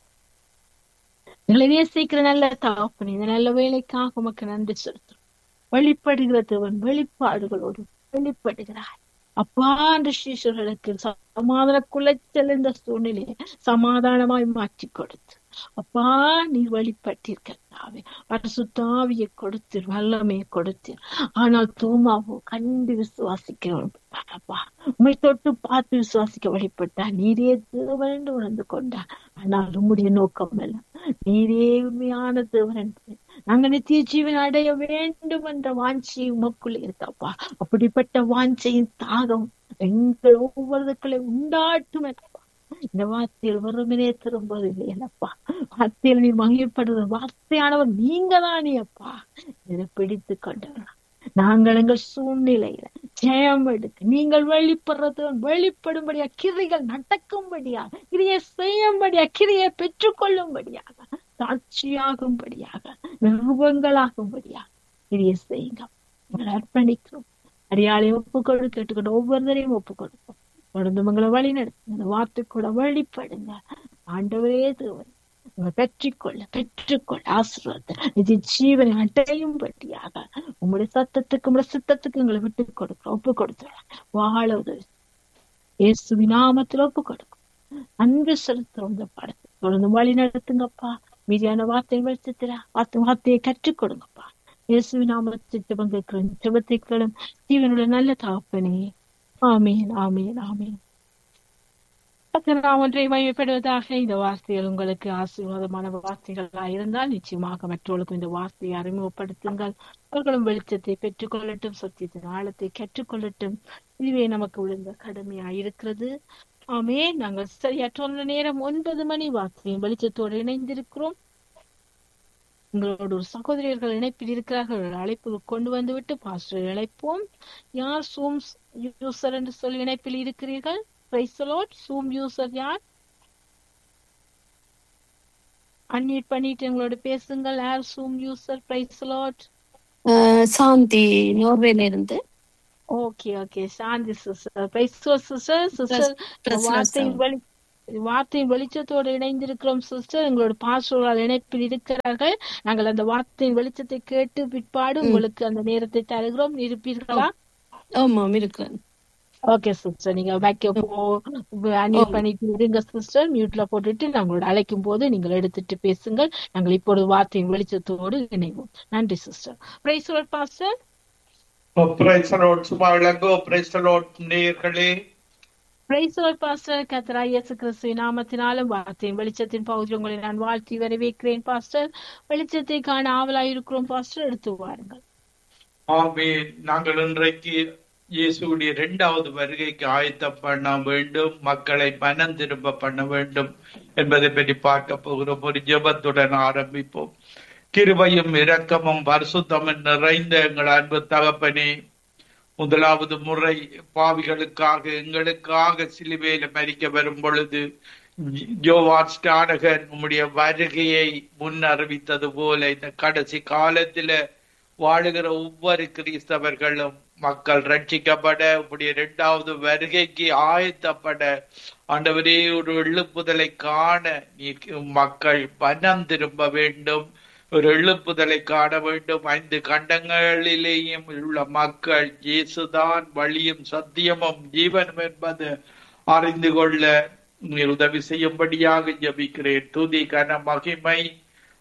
எங்களை நேசிக்கிற நல்ல தாப்பன் இந்த நல்ல வேலைக்காக உமக்கு நன்றி செலுத்தும் வெளிப்படுகிறது அவன் வெளிப்பாடுகளோடு வெளிப்படுகிறார் அப்பா அந்த சீஷர்களுக்கு சமாதான குலைச்சல் இந்த சூழ்நிலையை சமாதானமாய் மாற்றி கொடுத்து அப்பா நீ வழிபட்டிருக்கிறாவே அரசுத்தாவியை கொடுத்தீர் வல்லமையை கொடுத்தீர் ஆனால் தூமாவோ கண்டு விசுவாசிக்க அப்பா உண்மை தொட்டு பார்த்து விசுவாசிக்க வழிபட்டா நீரே தேவன் உணர்ந்து கொண்டா ஆனால் உம்முடைய நோக்கம் அல்ல நீரே உண்மையான தேவன் நாங்க நித்திய ஜீவன் அடைய வேண்டும் என்ற வாஞ்சி உமக்குள்ள இருக்கப்பா அப்படிப்பட்ட வாஞ்சையின் தாகம் எங்கள் ஒவ்வொருக்களை உண்டாட்டும் இந்த வார்த்தையில் வெறுமனே திரும்புவது இல்லையல்லப்பா வார்த்தையில் நீ மகிழ்ப்படுறது வார்த்தையானவர் நீங்க தானே அப்பா இதை பிடித்து கொண்டவர்கள் நாங்கள் எங்கள் சூழ்நிலையில ஜெயம் எடுக்க நீங்கள் வெளிப்படுறது வெளிப்படும்படியா கிரிகள் நடக்கும்படியா கிரியை செய்யும்படியா கிரியை பெற்றுக்கொள்ளும்படியாக சாட்சியாகும்படியாக நிருபங்களாகும்படியாக கிரியை செய்யுங்க உங்களை அர்ப்பணிக்கிறோம் அடியாளை ஒப்பு கொடு கேட்டுக்கொண்டு ஒவ்வொருத்தரையும் ஒப்பு கொடுப்போம் தொடர்ந்து உங்களை வழி நடத்துங்க அந்த வார்த்தை கூட வழிபடுங்க ஆண்டவரே தேவன் உங்களை பெற்றுக்கொள்ள பெற்றுக்கொள்ள ஆசீர்வாதத்தை இது ஜீவனை அடையும்படியாக உங்களுடைய சத்தத்துக்கு உங்களுடைய சித்தத்துக்கு எங்களை விட்டு கொடுக்கிறோம் ஒப்பு கொடுத்துறோம் வாழ உதவி இயேசு விநாமத்தில் ஒப்பு கொடுக்கும் அன்பு செலுத்துறோம் இந்த படத்தை தொடர்ந்து வழி நடத்துங்கப்பா மீதியான வார்த்தை வெளிச்சத்துல வார்த்தை வார்த்தையை கற்றுக் கொடுங்கப்பா இயேசு விநாமத்தில் ஜெபம் கேட்கிறோம் ஜெபத்தைக்களும் ஜீவனுடைய நல்ல தாப்பனே ஆமீன் ஆமீன் ஆமீன் நான் ஒன்றை மையப்படுவதாக இந்த வார்த்தைகள் உங்களுக்கு ஆசீர்வாதமான வார்த்தைகளா இருந்தால் நிச்சயமாக மற்றவர்களுக்கும் இந்த வார்த்தையை அறிமுகப்படுத்துங்கள் அவர்களும் வெளிச்சத்தை பெற்றுக்கொள்ளட்டும் சத்தியத்தின் ஆழத்தை கற்றுக்கொள்ளட்டும் இதுவே நமக்கு விழுந்த கடமையா இருக்கிறது ஆமே நாங்கள் சரியாற்ற நேரம் ஒன்பது மணி வார்த்தையும் வெளிச்சத்தோடு இணைந்திருக்கிறோம் உங்களோட ஒரு சகோதரியர்கள் இணைப்பில் இருக்கிறார்கள் ஒரு அழைப்பு கொண்டு வந்து விட்டு பாஸ்டர் இணைப்போம் யார் சூம் யூசர் என்று சொல்லி இணைப்பில் இருக்கிறீர்கள் பிரைசலோட் சூம் யூசர் யார் அன்மியூட் பண்ணிட்டு எங்களோட பேசுங்கள் யார் சூம் யூசர் பிரைசலோட் சாந்தி நோர்வேல இருந்து okay okay Shanthi sister praise lord sister sister வார்த்தையின் வழி வார்த்தையின் வெளிச்சத்தோடு இணைந்திருக்கிறோம் சிஸ்டர் எங்களோட பாஸ்டர்கள் இணைப்பில் இருக்கிறார்கள் நாங்கள் அந்த வார்த்தையின் வெளிச்சத்தை கேட்டு பிற்பாடு உங்களுக்கு அந்த நேரத்தை தருகிறோம் இருப்பீர்களா ஆமாம் இருக்கிறேன் ஓகே சிஸ்டர் நீங்க பேக்க போ அன்மியூட் பண்ணிட்டு இருங்க சிஸ்டர் மியூட்ல போட்டுட்டு நாங்களோட அழைக்கும் போது நீங்கள் எடுத்துட்டு பேசுங்கள் நாங்கள் இப்பொழுது வார்த்தையின் வெளிச்சத்தோடு இணைவோம் நன்றி சிஸ்டர் பிரைஸ் பாஸ்டர் பிரைசலோட் சும்மா விளங்கோ பிரைசலோட் நேயர்களே பிரைசோல் பாஸ்டர் கத்ரா இயேசு கிறிஸ்து நாமத்தினாலும் வார்த்தையின் வெளிச்சத்தின் பகுதி உங்களை நான் வாழ்த்தி வரவேற்கிறேன் பாஸ்டர் வெளிச்சத்தை காண ஆவலாயிருக்கிறோம் பாஸ்டர் எடுத்து வாருங்கள் ஆமே நாங்கள் இன்றைக்கு இயேசுடைய இரண்டாவது வருகைக்கு ஆயத்தம் பண்ண வேண்டும் மக்களை மனம் திரும்ப பண்ண வேண்டும் என்பதை பற்றி பார்க்க போகிறோம் ஒரு ஜெபத்துடன் ஆரம்பிப்போம் கிருபையும் இரக்கமும் பரிசுத்தமும் நிறைந்த எங்கள் அன்பு தகப்பனே முதலாவது முறை பாவிகளுக்காக எங்களுக்காக சிலுவையில மறிக்க வரும் பொழுது ஜோவான் ஸ்டானகன் உம்முடைய வருகையை முன் அறிவித்தது போல இந்த கடைசி காலத்துல வாழுகிற ஒவ்வொரு கிறிஸ்தவர்களும் மக்கள் ரட்சிக்கப்பட உடைய இரண்டாவது வருகைக்கு ஆயத்தப்பட ஆண்டவரே ஒரு எழுப்புதலை காண நீ மக்கள் மனம் திரும்ப வேண்டும் ஒரு எழுப்புதலை காண வேண்டும் ஐந்து கண்டங்களிலேயும் உள்ள மக்கள் இயேசுதான் வழியும் சத்தியமும் ஜீவனும் என்பது அறிந்து கொள்ள நீர் உதவி செய்யும்படியாக ஜபிக்கிறேன் துதி கன மகிமை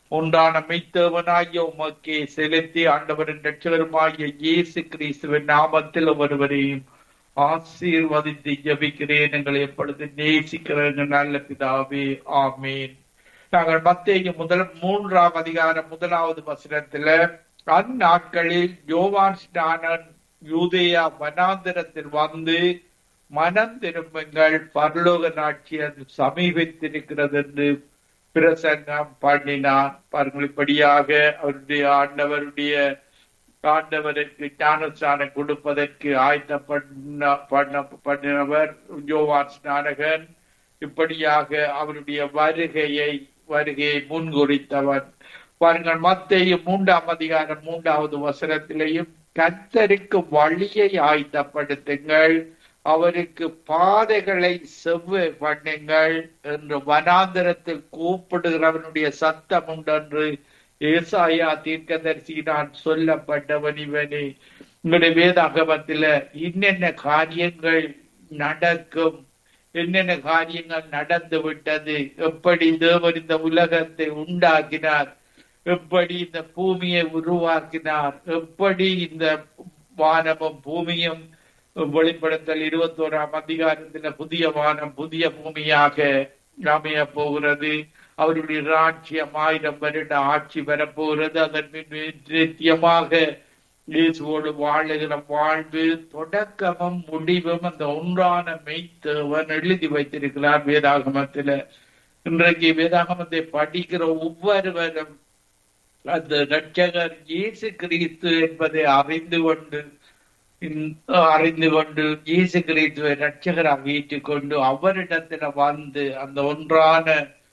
ஒன்றான மெய்த்தேவனாகிய உமக்கே செலுத்தி ஆண்டவரின் ரட்சகருமாகிய இயேசு கிறிஸ்துவின் நாமத்தில் ஒருவரையும் ஆசீர்வதித்து ஜபிக்கிறேன் எங்களை எப்பொழுது நேசிக்கிற எங்கள் நல்ல பிதாவே ஆமேன் நாங்கள் மத்திய முதல் மூன்றாம் அதிகாரம் முதலாவது வசனத்துல அந்நாட்களில் யோவான் ஸ்நானன் யூதேயா வனாந்திரத்தில் வந்து மனம் திரும்புங்கள் பரலோக நாட்சி அது சமீபித்திருக்கிறது என்று பிரசங்கம் பண்ணினார் பாருங்கள் இப்படியாக அவருடைய ஆண்டவருடைய ஆண்டவருக்கு ஞானஸ்தானம் கொடுப்பதற்கு ஆயத்த பண்ண பண்ண பண்ணினவர் யோவான் ஸ்நானகன் இப்படியாக அவருடைய வருகையை வருகையை முன்குறித்தவர் பாருங்கள் மத்திய மூன்றாம் அதிகாரம் மூன்றாவது வசனத்திலேயும் கத்தருக்கு வழியை ஆயத்தப்படுத்துங்கள் அவருக்கு பாதைகளை செவ்வு பண்ணுங்கள் என்று வனாந்திரத்தில் கூப்பிடுகிறவனுடைய சத்தம் உண்டென்று ஏசாயா தீர்க்கதரிசியினால் சொல்லப்பட்டவன் இவனே உங்களுடைய வேதாகமத்தில என்னென்ன காரியங்கள் நடக்கும் என்னென்ன காரியங்கள் நடந்து விட்டது எப்படி தேவன் இந்த உலகத்தை உண்டாக்கினார் எப்படி இந்த பூமியை உருவாக்கினார் எப்படி இந்த வானமும் பூமியும் வெளிப்படுத்தல் இருபத்தோராம் அதிகாரத்துல புதிய வானம் புதிய பூமியாக அமைய போகிறது அவருடைய ராட்சியம் ஆயிரம் வருட ஆட்சி வரப்போகிறது அதன் பின் நித்தியமாக இயேசுவோடு வாழுகிற வாழ்வு தொடக்கமும் முடிவும் அந்த ஒன்றான மெய்த்தவன் எழுதி வைத்திருக்கிறார் வேதாகமத்துல இன்றைக்கு வேதாகமத்தை படிக்கிற ஒவ்வொருவரும் அந்த ரட்சகர் இயேசு கிறிஸ்து என்பதை அறிந்து கொண்டு அறிந்து கொண்டு இயேசு கிறிஸ்துவை ரட்சகராக ஏற்றுக்கொண்டு அவரிடத்துல வந்து அந்த ஒன்றான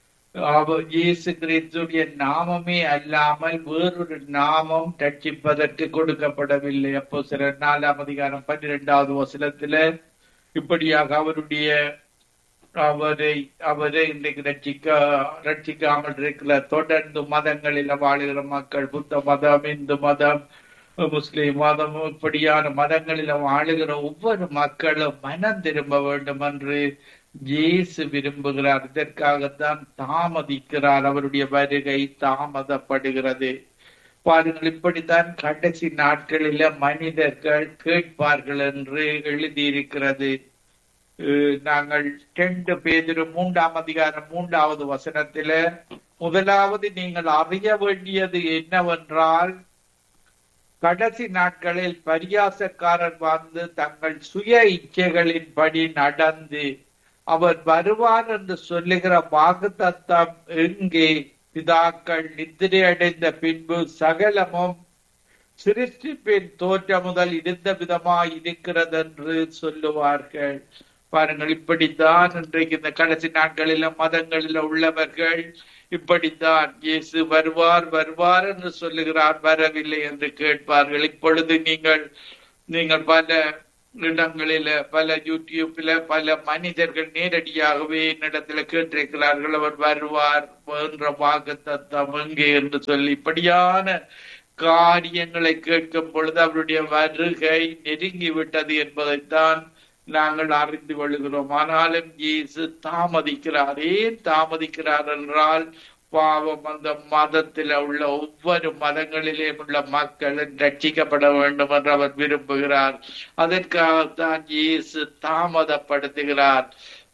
இயேசு கிறிஸ்துடைய நாமமே அல்லாமல் வேறொரு நாமம் ரட்சிப்பதற்கு கொடுக்கப்படவில்லை அப்போ சில நாலாம் அதிகாரம் பன்னிரெண்டாவது வசனத்துல இப்படியாக அவருடைய அவரை அவரை இன்றைக்கு ரட்சிக்க ரட்சிக்காமல் இருக்கிற தொடர்ந்து மதங்களில் வாழுகிற மக்கள் புத்த மதம் இந்து மதம் முஸ்லிம் மதம் இப்படியான மதங்களில் வாழுகிற ஒவ்வொரு மக்களும் மனம் திரும்ப வேண்டும் என்று இயேசு விரும்புகிறார் இதற்காகத்தான் தாமதிக்கிறார் அவருடைய வருகை தாமதப்படுகிறது பாருங்கள் இப்படித்தான் கடைசி நாட்களில மனிதர்கள் கேட்பார்கள் என்று எழுதியிருக்கிறது நாங்கள் ரெண்டு பேதிரு மூன்றாம் அதிகாரம் மூன்றாவது வசனத்தில முதலாவது நீங்கள் அறிய வேண்டியது என்னவென்றால் கடைசி நாட்களில் பரியாசக்காரர் வந்து தங்கள் சுய இச்சைகளின்படி நடந்து அவர் வருவார் என்று சொல்லுகிற வாக்கு தத்தம் எங்கே பிதாக்கள் நித்திரை அடைந்த பின்பு சகலமும் சிருஷ்டிப்பின் தோற்ற முதல் இருந்த விதமாய் இருக்கிறது என்று சொல்லுவார்கள் பாருங்கள் இப்படித்தான் இன்றைக்கு இந்த கடைசி நாட்களில மதங்களில உள்ளவர்கள் இப்படித்தான் இயேசு வருவார் வருவார் என்று சொல்லுகிறார் வரவில்லை என்று கேட்பார்கள் இப்பொழுது நீங்கள் நீங்கள் பல இடங்களில பல யூடியூப்ல பல மனிதர்கள் நேரடியாகவே என்னிடத்துல கேட்டிருக்கிறார்கள் அவர் வருவார் என்ற வாக்கு தத்தம் எங்கே என்று சொல்லி இப்படியான காரியங்களை கேட்கும் பொழுது அவருடைய வருகை நெருங்கி விட்டது என்பதைத்தான் நாங்கள் அறிந்து கொள்கிறோம் ஆனாலும் இயேசு தாமதிக்கிறார் ஏன் தாமதிக்கிறார் என்றால் பாவம் அந்த மதத்தில் உள்ள ஒவ்வொரு மதங்களிலே உள்ள மக்கள் ரட்சிக்கப்பட வேண்டும் என்று அவர் விரும்புகிறார் அதற்காகத்தான் இயேசு தாமதப்படுத்துகிறார்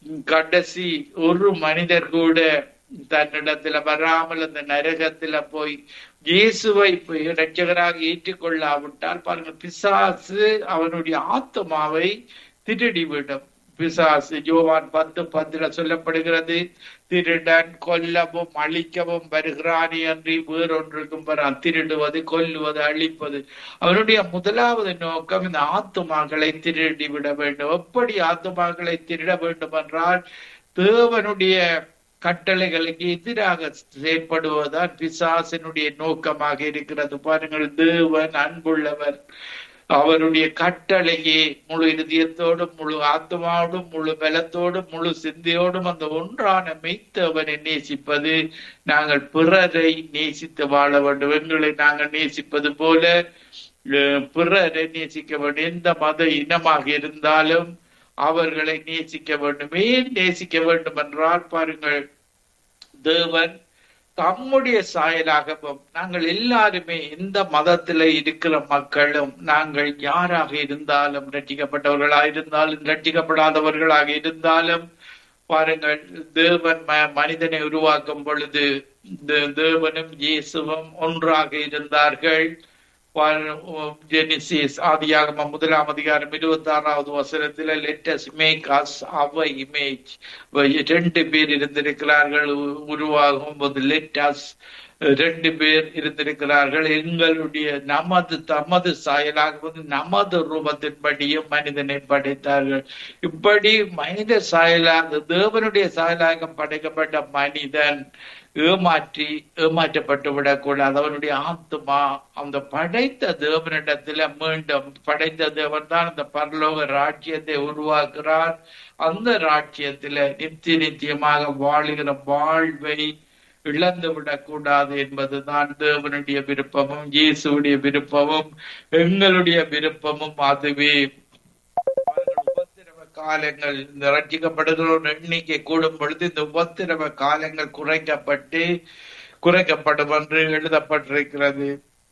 கடைசி ஒரு மனிதர் கூட தன்னிடத்துல வராமல் அந்த நரகத்துல போய் இயேசுவை ரட்சகராக ஏற்றுக்கொள்ளாவிட்டால் பாருங்க பிசாசு அவனுடைய ஆத்மாவை திருடிவிடும் பிசாசு யோவான் பத்து பத்துல சொல்லப்படுகிறது திருடன் கொல்லவும் அழிக்கவும் வருகிறானே அன்றி வேறொன்றுக்கும் வரான் திருடுவது கொல்லுவது அழிப்பது அவனுடைய முதலாவது நோக்கம் இந்த ஆத்துமாக்களை திருடி விட வேண்டும் எப்படி ஆத்துமாக்களை திருட வேண்டும் என்றால் தேவனுடைய கட்டளைகளுக்கு எதிராக செயற்படுவதுதான் பிசாசனுடைய நோக்கமாக இருக்கிறது பாருங்கள் தேவன் அன்புள்ளவர் அவருடைய கட்டளையே முழு இதயத்தோடும் முழு ஆத்மாவோடும் முழு பலத்தோடும் முழு சிந்தையோடும் அந்த ஒன்றான மெய்த்தவனை நேசிப்பது நாங்கள் பிறரை நேசித்து வாழ வேண்டும் எங்களை நாங்கள் நேசிப்பது போல பிறரை நேசிக்க வேண்டும் எந்த மத இனமாக இருந்தாலும் அவர்களை நேசிக்க வேண்டும் ஏன் நேசிக்க வேண்டும் என்றால் பாருங்கள் தேவன் தம்முடைய சாயலாகவும் நாங்கள் எல்லாருமே எந்த மதத்துல இருக்கிற மக்களும் நாங்கள் யாராக இருந்தாலும் ரட்சிக்கப்பட்டவர்களாக இருந்தாலும் ரட்சிக்கப்படாதவர்களாக இருந்தாலும் பாருங்கள் தேவன் ம- மனிதனை உருவாக்கும் பொழுது தே- தேவனும் இயேசுவும் ஒன்றாக இருந்தார்கள் ஜெனிசிஸ் ஆதியாகமம் முதலாம் அதிகாரம் இருபத்தி ஆறாவது வசனத்துல let's make us our image ரெண்டு பேர் இருந்திருக்கிறார்கள் உ- உருவாகும் போது லெட்டஸ் ரெண்டு பேர் இருந்திருக்கிறார்கள் எங்களுடைய நமது தமது சாயலாக வந்து நமது ரூபத்தின்படியும் மனிதனை படைத்தார்கள் இப்படி மனித சாயலாக தேவனுடைய சாயலாக படைக்கப்பட்ட மனிதன் ஏமாற்றி ஏமாற்றப்பட்டு விடக்கூடாது அவனுடைய ஆத்மா அந்த படைத்த தேவனிடத்துல மீண்டும் படைத்த தேவன் தான் அந்த பரலோக ராஜ்யத்தை உருவாக்குறார் அந்த ராஜ்யத்துல நித்திய நித்தியமாக வாழுகிற வாழ்வை இழந்து விடக்கூடாது என்பதுதான் தேவனுடைய விருப்பமும் இயேசுடைய விருப்பமும் எங்களுடைய விருப்பமும் அதுவே பாருங்கள், உபத்திரவ காலங்கள் இந்த ரட்சிக்கப்படுகிறோர் எண்ணிக்கை கூடும் பொழுது இந்த உபத்திரவ காலங்கள் குறைக்கப்பட்டு குறைக்கப்படும் என்று எழுதப்பட்டிருக்கிறது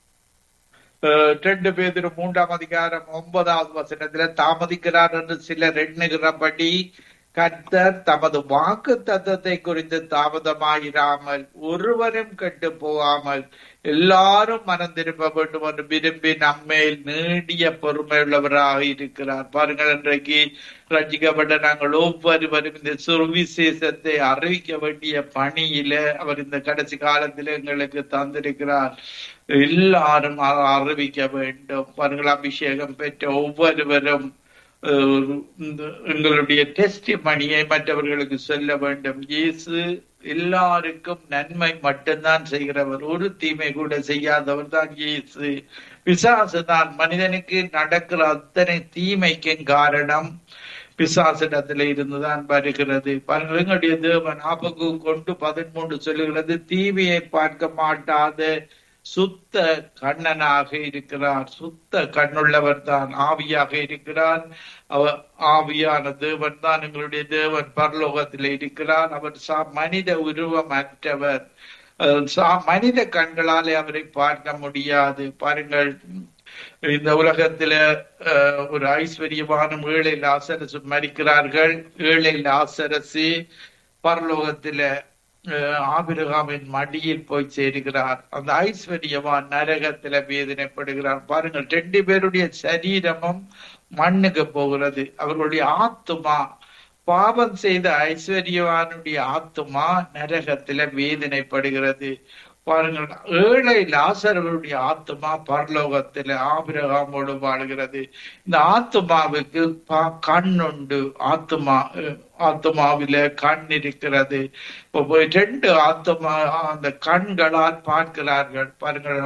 அஹ், ரெண்டு பேர் மூன்றாம் அதிகாரம் ஒன்பதாவது வசனத்துல தாமதிக்கிறார் என்று சிலர் எண்ணுகிறபடி கர்த்தர் தமது வாக்கு தத்தத்தை குறித்து தாமதமாயிராமல் ஒருவரும் கெட்டு போகாமல் எல்லாரும் மனம் திரும்ப வேண்டும் என்று விரும்பி நம்மேல் நீடிய பொறுமையுள்ளவராக இருக்கிறார் பாருங்கள் இன்றைக்கு ரட்சிக்கப்பட்ட நாங்கள் ஒவ்வொருவரும் இந்த சுவிசேஷத்தை அறிவிக்க வேண்டிய பணியில அவர் இந்த கடைசி காலத்தில் எங்களுக்கு தந்திருக்கிறார் எல்லாரும் அ- அறிவிக்க வேண்டும் பாருங்கள் அபிஷேகம் பெற்ற ஒவ்வொருவரும் அஹ், இந்த எங்களுடைய டெஸ்ட் மணியை மற்றவர்களுக்கு சொல்ல வேண்டும் இயேசு எல்லாருக்கும் நன்மை மட்டும்தான் செய்கிறவர் ஒரு தீமை கூட செய்யாதவர் தான் இயேசு பிசாசு தான் மனிதனுக்கு நடக்கிற அத்தனை தீமைக்கும் காரணம் பிசாசிடத்துல இருந்துதான் வருகிறது பாருங்கள் எங்களுடைய தேவன் ஆபகு கொண்டு பதிமூன்று சொல்லுகிறது தீமையை பார்க்க மாட்டாத சுத்த கண்ணனாக இருக்கிறார் சுத்த கண்ணுள்ளவர் தான் ஆவியாக இருக்கிறார் அவர் ஆவியான தேவன் தான் எங்களுடைய தேவன் பரலோகத்தில் இருக்கிறார் அவர் சா மனித உருவம் அற்றவர் அஹ் சா- மனித கண்களாலே அவரை பார்க்க முடியாது பாருங்கள் இந்த உலகத்துல அஹ், ஒரு ஐஸ்வர்யமான ஏழை லாசரசு மறிக்கிறார்கள் ஏழை லாசரசு பரலோகத்தில அஹ், ஆபிரகாமின் மடியில் போய் சேருகிறார் அந்த ஐஸ்வர்யவான் நரகத்தில வேதனைப்படுகிறார் பாருங்கள் ரெண்டு பேருடைய சரீரமும் மண்ணுக்கு போகிறது அவர்களுடைய ஆத்துமா பாவம் செய்த ஐஸ்வர்யவானுடைய ஆத்துமா நரகத்தில வேதனைப்படுகிறது பாருங்கள் ஏழை லாசரவருடைய ஆத்துமா பரலோகத்தில ஆபிரகாமோடு வாழ்கிறது இந்த ஆத்துமாவுக்கு பா- கண் உண்டு ஆத்துமா அஹ், ஆத்துமாவில கண் இருக்கிறது இப்போ போய் ரெண்டு ஆத்துமா அந்த கண்களால் பார்க்கிறார்கள் பாருங்கள்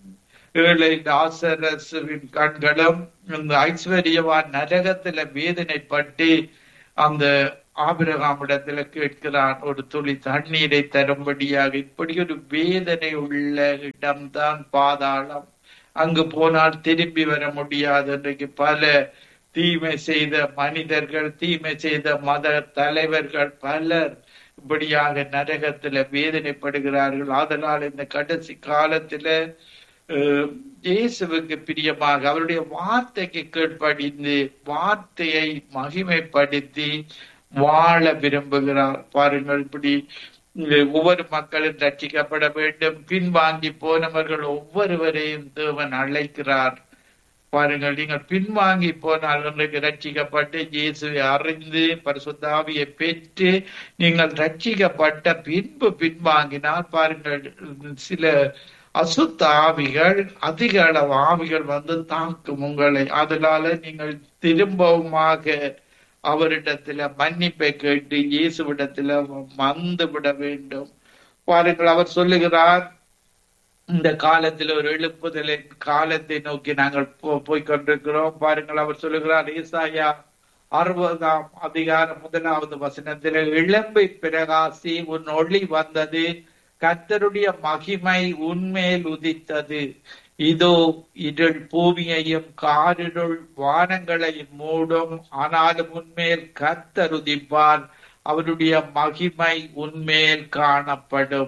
ஏழை லாசரசுவின் கண்களும் இந்த ஐஸ்வர்யவான் நரகத்துல வேதனைப்பட்டு அந்த ஆபிரகாமிடத்துல கேட்கிறான் ஒரு துளி தண்ணீரை தரும்படியாக இப்படி ஒரு வேதனை உள்ள இடம்தான் பாதாளம் அங்கு போனால் திரும்பி வர முடியாது இன்றைக்கு பல தீமை செய்த மனிதர்கள் தீமை செய்த மத தலைவர்கள் பலர் இப்படியாக நரகத்துல வேதனைப்படுகிறார்கள் அதனால் இந்த கடைசி காலத்துல அஹ், இயேசுவுக்கு பிரியமாக அவருடைய வார்த்தைக்கு கீழ்ப்படிந்து வார்த்தையை மகிமைப்படுத்தி வாழ விரும்புகிறார் பாருங்கள் இப்படி இங்கு ஒவ்வொரு மக்களும் ரட்சிக்கப்பட வேண்டும் பின்வாங்கி போனவர்கள் ஒவ்வொருவரையும் தேவன் அழைக்கிறார் பாருங்கள் நீங்கள் பின்வாங்கி போனால் இன்றைக்கு ரட்சிக்கப்பட்டு இயேசுவை அறிந்து பரிசுத்தாவியை பெற்று நீங்கள் ரட்சிக்கப்பட்ட பின்பு பின்வாங்கினால் பாருங்கள் சில அசுத்த ஆவிகள் அதிக அளவு ஆவிகள் வந்து தாக்கும் உங்களை அதனால நீங்கள் திரும்பவுமாக அவரிடத்துல மன்னிப்பை கேட்டு இயேசுவிடத்துல வந்து விட வேண்டும் பாருங்கள் அவர் சொல்லுகிறார் இந்த காலத்தில் ஒரு எழுப்புதலை காலத்தை நோக்கி நாங்கள் போ- போய்க் கொண்டிருக்கிறோம் பாருங்கள் அவர் சொல்லுகிறார் ஈசாயா அறுபதாம் அதிகாரம் முதலாவது வசனத்தில் இளம்பை பிரகாசி உன் ஒளி வந்தது கர்த்தருடைய மகிமை உன்மேல் உதித்தது இதோ இருள் பூமியையும் காரிருள் வானங்களையும் மூடும் ஆனாலும் உன்மேல் கர்த்தர் உதிப்பார் அவருடைய மகிமை உன்மேல் காணப்படும்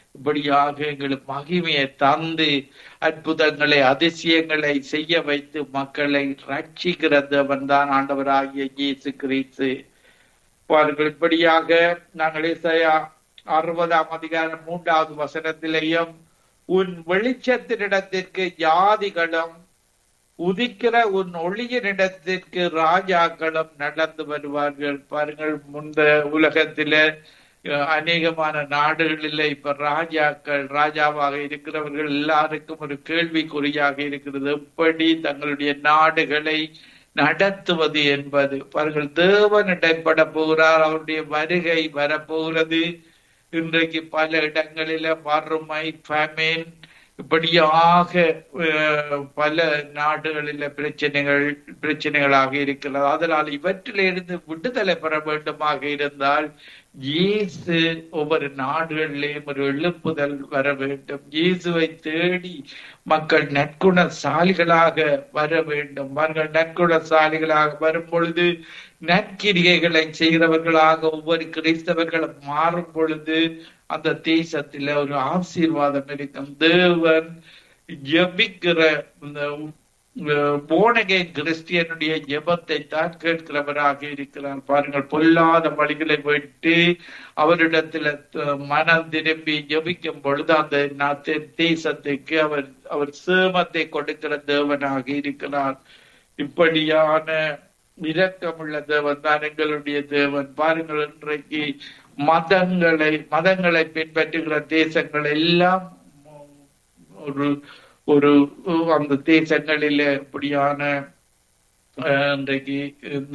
இப்படியாக எங்களுக்கு மகிமையை தந்து அற்புதங்களை அதிசயங்களை செய்ய வைத்து மக்களை ரட்சிக்கிற தேவன் தான் ஆண்டவராகிய இயேசு கிறிஸ்து பாருங்கள் இப்படியாக நாங்கள் இசையா அறுபதாம் அதிகாரம் மூன்றாவது வசனத்திலேயும் உன் வெளிச்சத்தினிடத்திற்கு ஜாதிகளும் உதிக்கிற உன் ஒளியினிடத்திற்கு ராஜாக்களும் நடந்து வருவார்கள் பாருங்கள் முந்த உலகத்தில அஹ், அநேகமான நாடுகளில் இப்ப ராஜாக்கள் ராஜாவாக இருக்கிறவர்கள் எல்லாருக்கும் ஒரு கேள்விக்குறியாக இருக்கிறது எப்படி தங்களுடைய நாடுகளை நடத்துவது என்பது பாருங்கள் தேவன் இடைப்பட போகிறார் அவருடைய வருகை வரப்போகிறது இன்றைக்கு பல இடங்களில வறுமை ஃபேமின் இப்படியாக அஹ், பல நாடுகளில பிரச்சனைகள் பிரச்சனைகளாக இருக்கிறது அதனால் இவற்றிலிருந்து விடுதலை பெற வேண்டுமாக இருந்தால் இயேசு ஒவ்வொரு நாடுகளிலேயும் ஒரு எழுப்புதல் வர வேண்டும் இயேசுவை தேடி மக்கள் நற்குணசாலிகளாக வர வேண்டும் அவர்கள் நற்குணசாலிகளாக வரும் பொழுது நற்கிரிகைகளை செய்கிறவர்களாக ஒவ்வொரு கிறிஸ்தவர்களும் மாறும் பொழுது அந்த தேசத்தில ஒரு ஆசீர்வாதம் இருக்கும் தேவன் ஜெபிக்கிற இந்த போனகை கிறிஸ்டியனுடைய ஜெபத்தை தான் கேட்கிறவராக இருக்கிறார் பாருங்கள் பொல்லாத வழிகளை விட்டு அவரிடத்துல த- மனம் திரும்பி ஜெபிக்கும் பொழுது அந்த நாட்டு தேசத்துக்கு அவர் அவர் சேமத்தை கொடுக்கிற தேவனாக இருக்கிறார் இப்படியான இரக்கமுள்ள தேவன் தான் எங்களுடைய தேவன் பாருங்கள் இன்றைக்கு மதங்களை மதங்களை பின்பற்றுகிற தேசங்கள் எல்லாம் ஒரு ஒரு அந்த தேசங்களில இப்படியான அஹ், இன்றைக்கு இந்த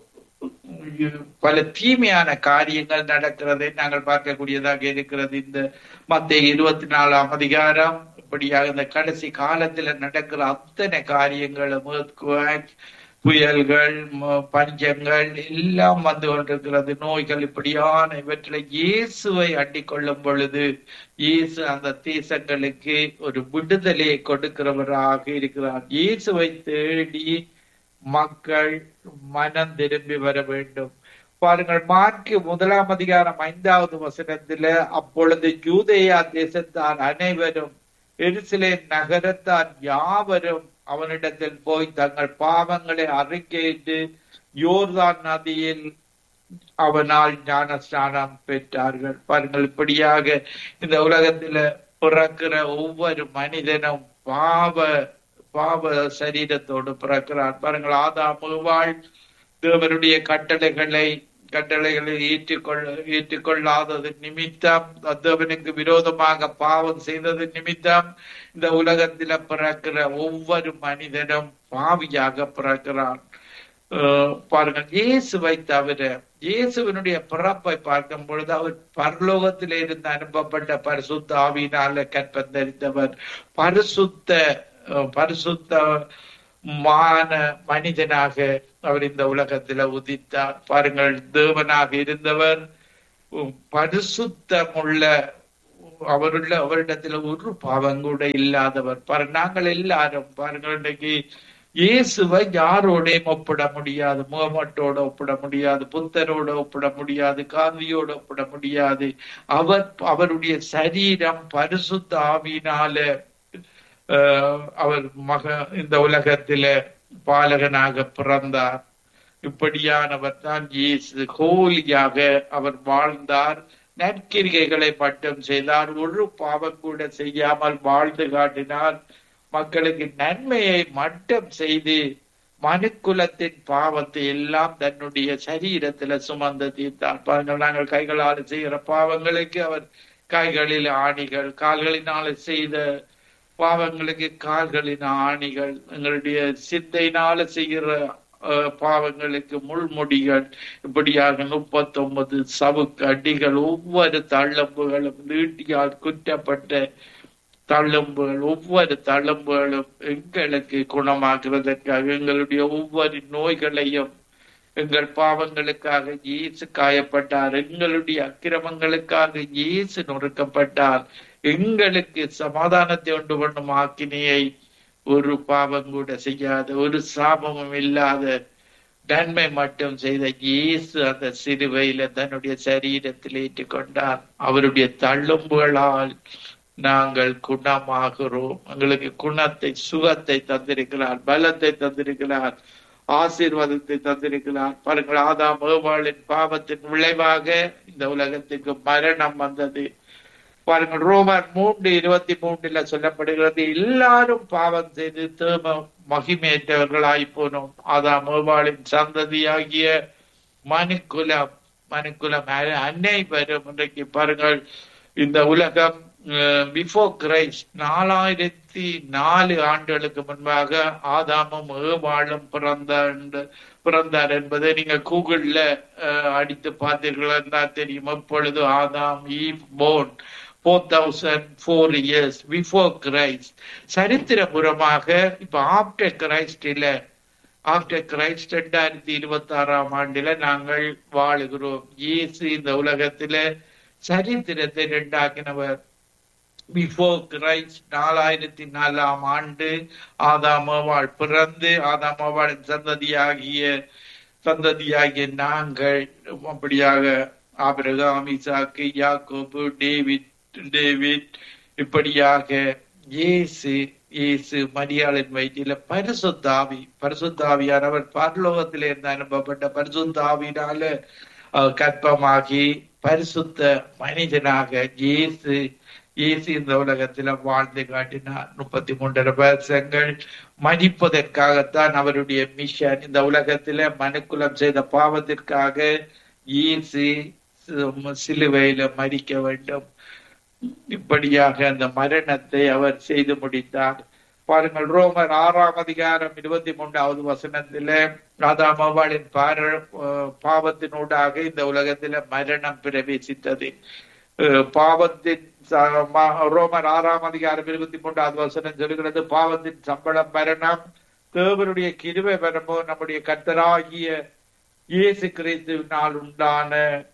பல தீமையான காரியங்கள் நடக்கிறதை நாங்கள் பார்க்கக்கூடியதாக இருக்கிறது இந்த மத்திய இருபத்தி நாலாம் அதிகாரம் இப்படியாக இந்த கடைசி காலத்துல நடக்கிற அத்தனை காரியங்களும் earthquake, புயல்கள் ம- பஞ்சங்கள் எல்லாம் வந்து கொண்டிருக்கிறது நோய்கள் இப்படியான இவற்றில இயேசுவை அண்டிக் கொள்ளும் பொழுது இயேசு அந்த தேசங்களுக்கு ஒரு விடுதலையை கொடுக்கிறவராக இருக்கிறார் இயேசுவை தேடி மக்கள் மனம் திரும்பி வர வேண்டும் பாருங்கள் மார்க்கு முதலாம் அதிகாரம் ஐந்தாவது வசனத்துல அப்பொழுது யூதேயா தேசத்தார் அனைவரும் எருசலேம் நகரத்தார் யாவரும் அவனிடத்தில் போய் தங்கள் பாவங்களை அறிக்கையிட்டு யோர்தான் நதியில் அவனால் ஞானஸ்நானம் பெற்றார்கள் பாருங்கள் இப்படியாக இந்த உலகத்துல பிறக்கிற ஒவ்வொரு மனிதனும் பாவ பாவ சரீரத்தோடு பிறக்கிறான் பாருங்கள் ஆதாமுவாள் தேவனுடைய கட்டளைகளை கட்டளைகளை ஏற்றுக்கொள்ள ஏற்றுக்கொள்ளாதது நிமித்தம் தேவனுக்கு விரோதமாக பாவம் செய்தது நிமித்தம் இந்த உலகத்தில பிறக்கிற ஒவ்வொரு மனிதனும் பாவியாக பிறக்கிறான் அஹ் பாருங்கள் இயேசுவை தவிர இயேசுவினுடைய பிறப்பை பார்க்கும் பொழுது அவர் பரலோகத்திலே இருந்து அனுப்பப்பட்ட பரிசுத்த ஆவியினால கற்பந்தரித்தவர் பரிசுத்த அஹ் பரிசுத்த மான மனிதனாக அவர் இந்த உலகத்துல உதித்தார் பாருங்கள் தேவனாக இருந்தவர் உம், பரிசுத்தமுள்ள அவருள்ள அவரிடத்துல ஒரு பாவம் கூட இல்லாதவர் பாரு நாங்கள் எல்லாரும் பாருங்கள் இன்றைக்கு இயேசுவை யாரோடையும் ஒப்பிட முடியாது முகமட்டோட ஒப்பிட முடியாது புத்தரோட ஒப்பிட முடியாது காந்தியோட ஒப்பிட முடியாது அவர் அவருடைய சரீரம் பரிசுத்த ஆவியினால அஹ், அவர் மக இந்த உலகத்தில பாலகனாக பிறந்தார் இப்படியானவர் தான் இயேசு ஹோலியாக அவர் வாழ்ந்தார் நற்கிரிகைகளை மட்டும் செய்தார் ஒரு பாவம் கூட செய்யாமல் வாழ்ந்து காட்டினார் மக்களுக்கு நன்மையை மட்டும் செய்து மனுக்குலத்தின் பாவத்தை எல்லாம் தன்னுடைய சரீரத்துல சுமந்து தீர்த்தார் பாருங்கள் நாங்கள் கைகளால் செய்கிற பாவங்களுக்கு அவர் கைகளில் ஆணிகள் கால்களினால செய்த பாவங்களுக்கு கால்களின் ஆணிகள் எங்களுடைய சிந்தையினால செய்கிற அஹ், பாவங்களுக்கு முள்முடிகள் இப்படியாக முப்பத்தி ஒன்பது சவுக்கு அடிகள் ஒவ்வொரு தள்ளம்புகளும் நீட்டியால் குற்றப்பட்ட தழும்புகள் ஒவ்வொரு தழும்புகளும் எங்களுக்கு குணமாக்குவதற்காக எங்களுடைய ஒவ்வொரு நோய்களையும் எங்கள் பாவங்களுக்காக இயேசு காயப்பட்டார் எங்களுடைய அக்கிரமங்களுக்காக இயேசு நொறுக்கப்பட்டார் எங்களுக்கு சமாதானத்தை உண்டு பண்ணும் ஆக்கினையை ஒரு பாவம் கூட செய்யாத ஒரு சாபமும் இல்லாத நன்மை மட்டும் செய்த இயேசு அந்த சிலுவையில தன்னுடைய சரீரத்தில் ஏற்றுக்கொண்டார் அவருடைய தள்ளும்புகளால் நாங்கள் குணமாகிறோம் எங்களுக்கு குணத்தை சுகத்தை தந்திருக்கிறார் பலத்தை தந்திருக்கிறார் ஆசீர்வாதத்தை தந்திருக்கிறார் பாருங்கள் ஆதாம் ஏவாளின் பாவத்தின் விளைவாக இந்த உலகத்துக்கு மரணம் வந்தது பாருங்கள் ரோமர் மூன்று இருபத்தி மூன்றுல சொல்லப்படுகிறது எல்லாரும் பாவம் செய்து தேம மகிமேற்றவர்களாய் போனோம் ஆதாம் ஏவாளின் சந்ததியாகிய மனுக்குலம் மனுக்குலம் அனைவரும் இன்றைக்கு பாருங்கள் இந்த உலகம் பிஃபோர் கிரைஸ்ட் நாலாயிரத்தி நாலு ஆண்டுகளுக்கு முன்பாக ஆதாமும் ஏவாளும் பிறந்த பிறந்தார் என்பதை நீங்க கூகுள்ல அடித்து பார்த்தீர்களா தெரியும் எப்பொழுது ஆதாம் ஈவ் போன் four thousand four years before Christ சரித்திரபுரமாக இப்ப ஆப்டர் கிரைஸ்ட் இல்ல ஆப்டர் கிரைஸ்ட் ரெண்டாயிரத்தி இருபத்தி ஆறாம் ஆண்டுல நாங்கள் வாழுகிறோம் இயேசு இந்த உலகத்துல சரித்திரத்தை ரெண்டாக்கினவர் பிஃபோர் கிரைஸ்ட் நாலாயிரத்தி நாலாம் ஆண்டு ஆதாமவாள் பிறந்து ஆதாமவாளின் சந்ததியாகிய சந்ததியாகிய நாங்கள் அப்படியாக ஆபிரகாம் இசாக்கு யாக்கோபு டேவிட் டேவிட் இப்படியாக இயேசு இயேசு மரியாளின் வயிற்றில பரிசுத்தாவி பரிசுத்தாவியானவர் பரலோகத்திலே இருந்து அனுப்பப்பட்ட பரிசுத்தாவினால கற்பமாகி பரிசுத்த மனிதனாக இயேசு இயேசு இந்த உலகத்துல வாழ்ந்து காட்டினார் முப்பத்தி மூன்றரை வருஷங்கள் மதிப்பதற்காகத்தான் அவருடைய மிஷன் இந்த உலகத்துல மனுக்குலம் செய்த பாவத்திற்காக இயேசு சிலுவையில மறிக்க வேண்டும் இப்படியாக அந்த மரணத்தை அவர் செய்து முடித்தார் பாருங்கள் ரோமர் ஆறாம் அதிகாரம் இருபத்தி மூன்றாவது வசனத்தில ராதாமவாளின் பார பாவத்தினூடாக இந்த உலகத்தில மரணம் பிரவேசித்தது பாவத்தின் ரோமர் ஆறாம் அதிகாரம் இருபத்தி மூன்றாவது வசனம் சொல்கிறது பாவத்தின் சம்பளம் மரணம் தேவனுடைய கிருவை வரும்போது நம்முடைய கத்தராகிய இயேசு கிறிஸ்துவினால் உண்டான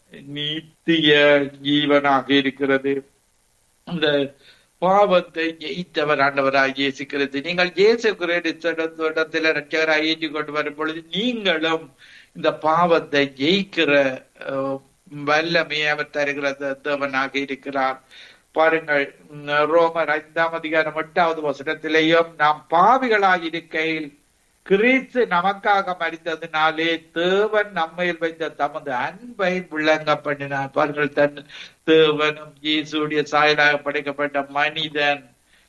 நீத்திய ஜீவனாக இருக்கிறது அந்த பாவத்தை ஜெயித்தவர் ஆண்டவராக இயேசு கிறிஸ்து நீங்கள் இயேசு இடத்துல ரட்சகராக ஏற்றி கொண்டு வரும் பொழுது நீங்களும் இந்த பாவத்தை ஜெயிக்கிற வல்லமையை அவர் தருகிற தேவனாக இருக்கிறார் பாருங்கள் ரோமர் ஐந்தாம் அதிகாரம் எட்டாவது வசனத்திலேயும் நாம் பாவிகளாக இருக்கையில் கிறிஸ்து நமக்காக மறித்ததினாலே தேவன் நம்மையில் வைத்த தமது அன்பை விளங்க பண்ணினார் பாருங்கள் தன் தேவனும் இயேசுடைய சாயலாக படைக்கப்பட்ட மனிதன்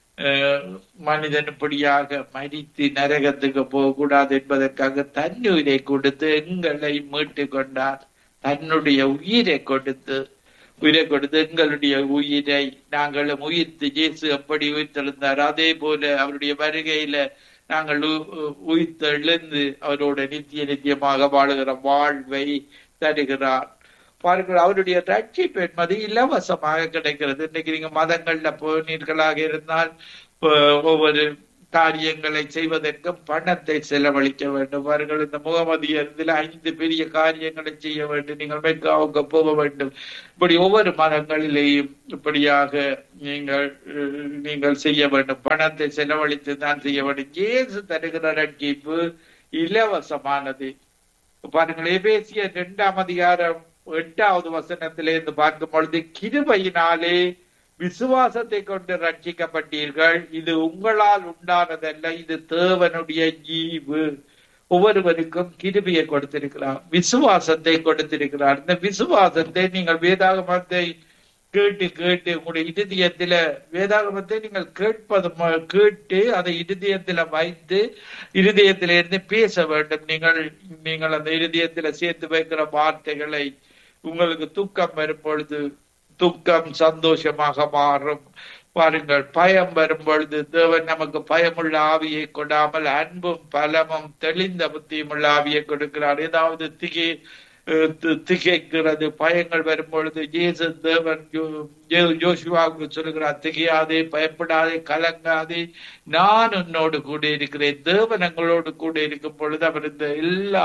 மனிதன் இப்படியாக மறித்து நரகத்துக்கு போகக்கூடாது என்பதற்காக தன்னுயிரை கொடுத்து எங்களை மீட்டு கொண்டார் தன்னுடைய உயிரை கொடுத்து உயிரை கொடுத்து எங்களுடைய உயிரை நாங்களும் உயிர்த்து இயேசு எப்படி உயிர்த்தெழுந்தார் அதே போல அவருடைய வருகையில நாங்கள் உயிர்த்தெழுந்து அவரோட நித்திய நித்தியமாக வாழுகிற வாழ்வை தருகிறார் பாருங்கள் அவருடைய ரட்சிப்பு என்பது இலவசமாக கிடைக்கிறது இன்னைக்கு நீங்க மதங்கள்ல போனீர்களாக இருந்தால் ஒவ்வொரு காரியங்களை செய்வதற்கு பணத்தை செலவழிக்க வேண்டும் அவர்கள் இந்த முகமதியத்தில் ஐந்து பெரிய காரியங்களை செய்ய வேண்டும் நீங்கள் மெக்காவுக்கு போக வேண்டும் இப்படி ஒவ்வொரு மதங்களிலேயும் இப்படியாக நீங்கள் நீங்கள் செய்ய வேண்டும் பணத்தை செலவழித்து தான் செய்ய வேண்டும் இயேசு தருகிற ரட்சிப்பு இலவசமானது பாருங்கள் எபேசிய இரண்டாம் அதிகாரம் எட்டாவது வசனத்திலிருந்து பார்க்கும் பொழுது கிருபையினாலே விசுவாசத்தை கொண்டு ரட்சிக்கப்பட்டீர்கள் இது உங்களால் உண்டானதல்ல இது தேவனுடைய ஈவு ஒவ்வொருவருக்கும் கிருபியை கொடுத்திருக்கிறார் விசுவாசத்தை கொடுத்திருக்கிறார் இந்த விசுவாசத்தை நீங்கள் வேதாகமத்தை கேட்டு கேட்டு உங்களுடைய இருதயத்தில வேதாகமத்தை நீங்கள் கேட்பது கேட்டு அதை இருதயத்தில வைத்து இருதயத்தில இருந்து பேச வேண்டும் நீங்கள் நீங்கள் அந்த இருதயத்தில சேர்த்து வைக்கிற வார்த்தைகளை உங்களுக்கு துக்கம் வரும் பொழுது துக்கம் சந்தோஷமாக மாறும் பாருங்கள் பயம் வரும் பொழுது தேவன் நமக்கு பயமுள்ள ஆவியை கொடாமல் அன்பும் பலமும் தெளிந்த புத்தியும் உள்ள ஆவியை கொடுக்கிறார் ஏதாவது திகை திகைக்கிறது பயங்கள் வரும் பொழுது இயேசு தேவன் ஜோஷுவாவுக்கு சொல்லுகிறார் திகையாதே பயப்படாதே கலங்காதே நான் உன்னோடு கூட இருக்கிறேன் தேவன் எங்களோடு கூட இருக்கும் பொழுது அவர் இந்த எல்லா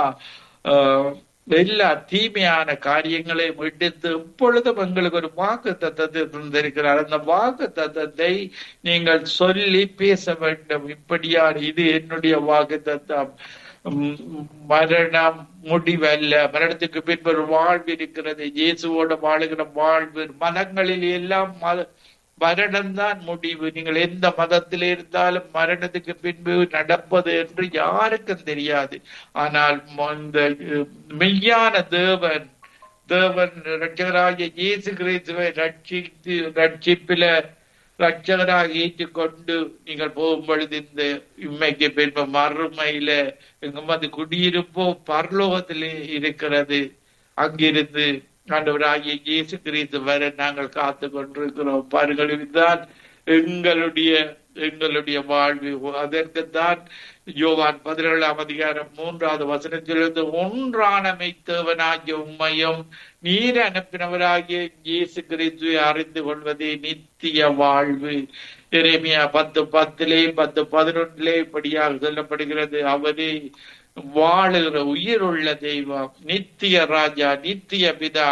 எல்லா தீமையான காரியங்களையும் விடுத்து இப்பொழுதும் எங்களுக்கு ஒரு வாக்கு தத்தத்தை தந்திருக்கிறார் அந்த வாக்கு தத்தத்தை நீங்கள் சொல்லி பேச வேண்டும் இப்படியா இது என்னுடைய வாக்கு தத்தம் ம், மரணம் முடிவல்ல மரணத்துக்கு பின்பு ஒரு வாழ்வு இருக்கிறது இயேசுவோட வாழுகிற வாழ்வு மதங்களில் எல்லாம் மத மரணம் தான் முடிவு நீங்கள் எந்த மதத்தில் இருந்தாலும் மரணத்துக்கு பின்பு நடப்பது என்று யாருக்கும் தெரியாது ஆனால் ம- இந்த அஹ், மெய்யான தேவன் தேவன் ரட்சகராகிய இயேசு கிறிஸ்துவை ரட்சித்து ரட்சிப்பில ரட்சகராக ஏற்றுக்கொண்டு நீங்கள் போகும் பொழுது இந்த இம்மைக்கு பின்பு மறுமையில எங்கமது குடியிருப்போ பரலோகத்திலே இருக்கிறது அங்கிருந்து ஆண்டவராகிய இயேசு கிறிஸ்து வர நாங்கள் காத்து கொண்டிருக்கிறோம் பாருங்கள் இதுதான் எங்களுடைய எங்களுடைய வாழ்வு அதற்குத்தான் யோவான் பதினேழாம் அதிகாரம் மூன்றாவது வசனத்திலிருந்து ஒன்றான மெய்த்தேவனாகிய உண்மையும் நீர் அனுப்பினவராகிய இயேசு கிறிஸ்துவை அறிந்து கொள்வதே நித்திய வாழ்வு எரேமியா பத்து பத்திலே பத்து பதினொன்றிலே இப்படியாக சொல்லப்படுகிறது அவரே வாழுகிற உயிருள்ள தெய்வம் நித்திய ராஜா நித்திய பிதா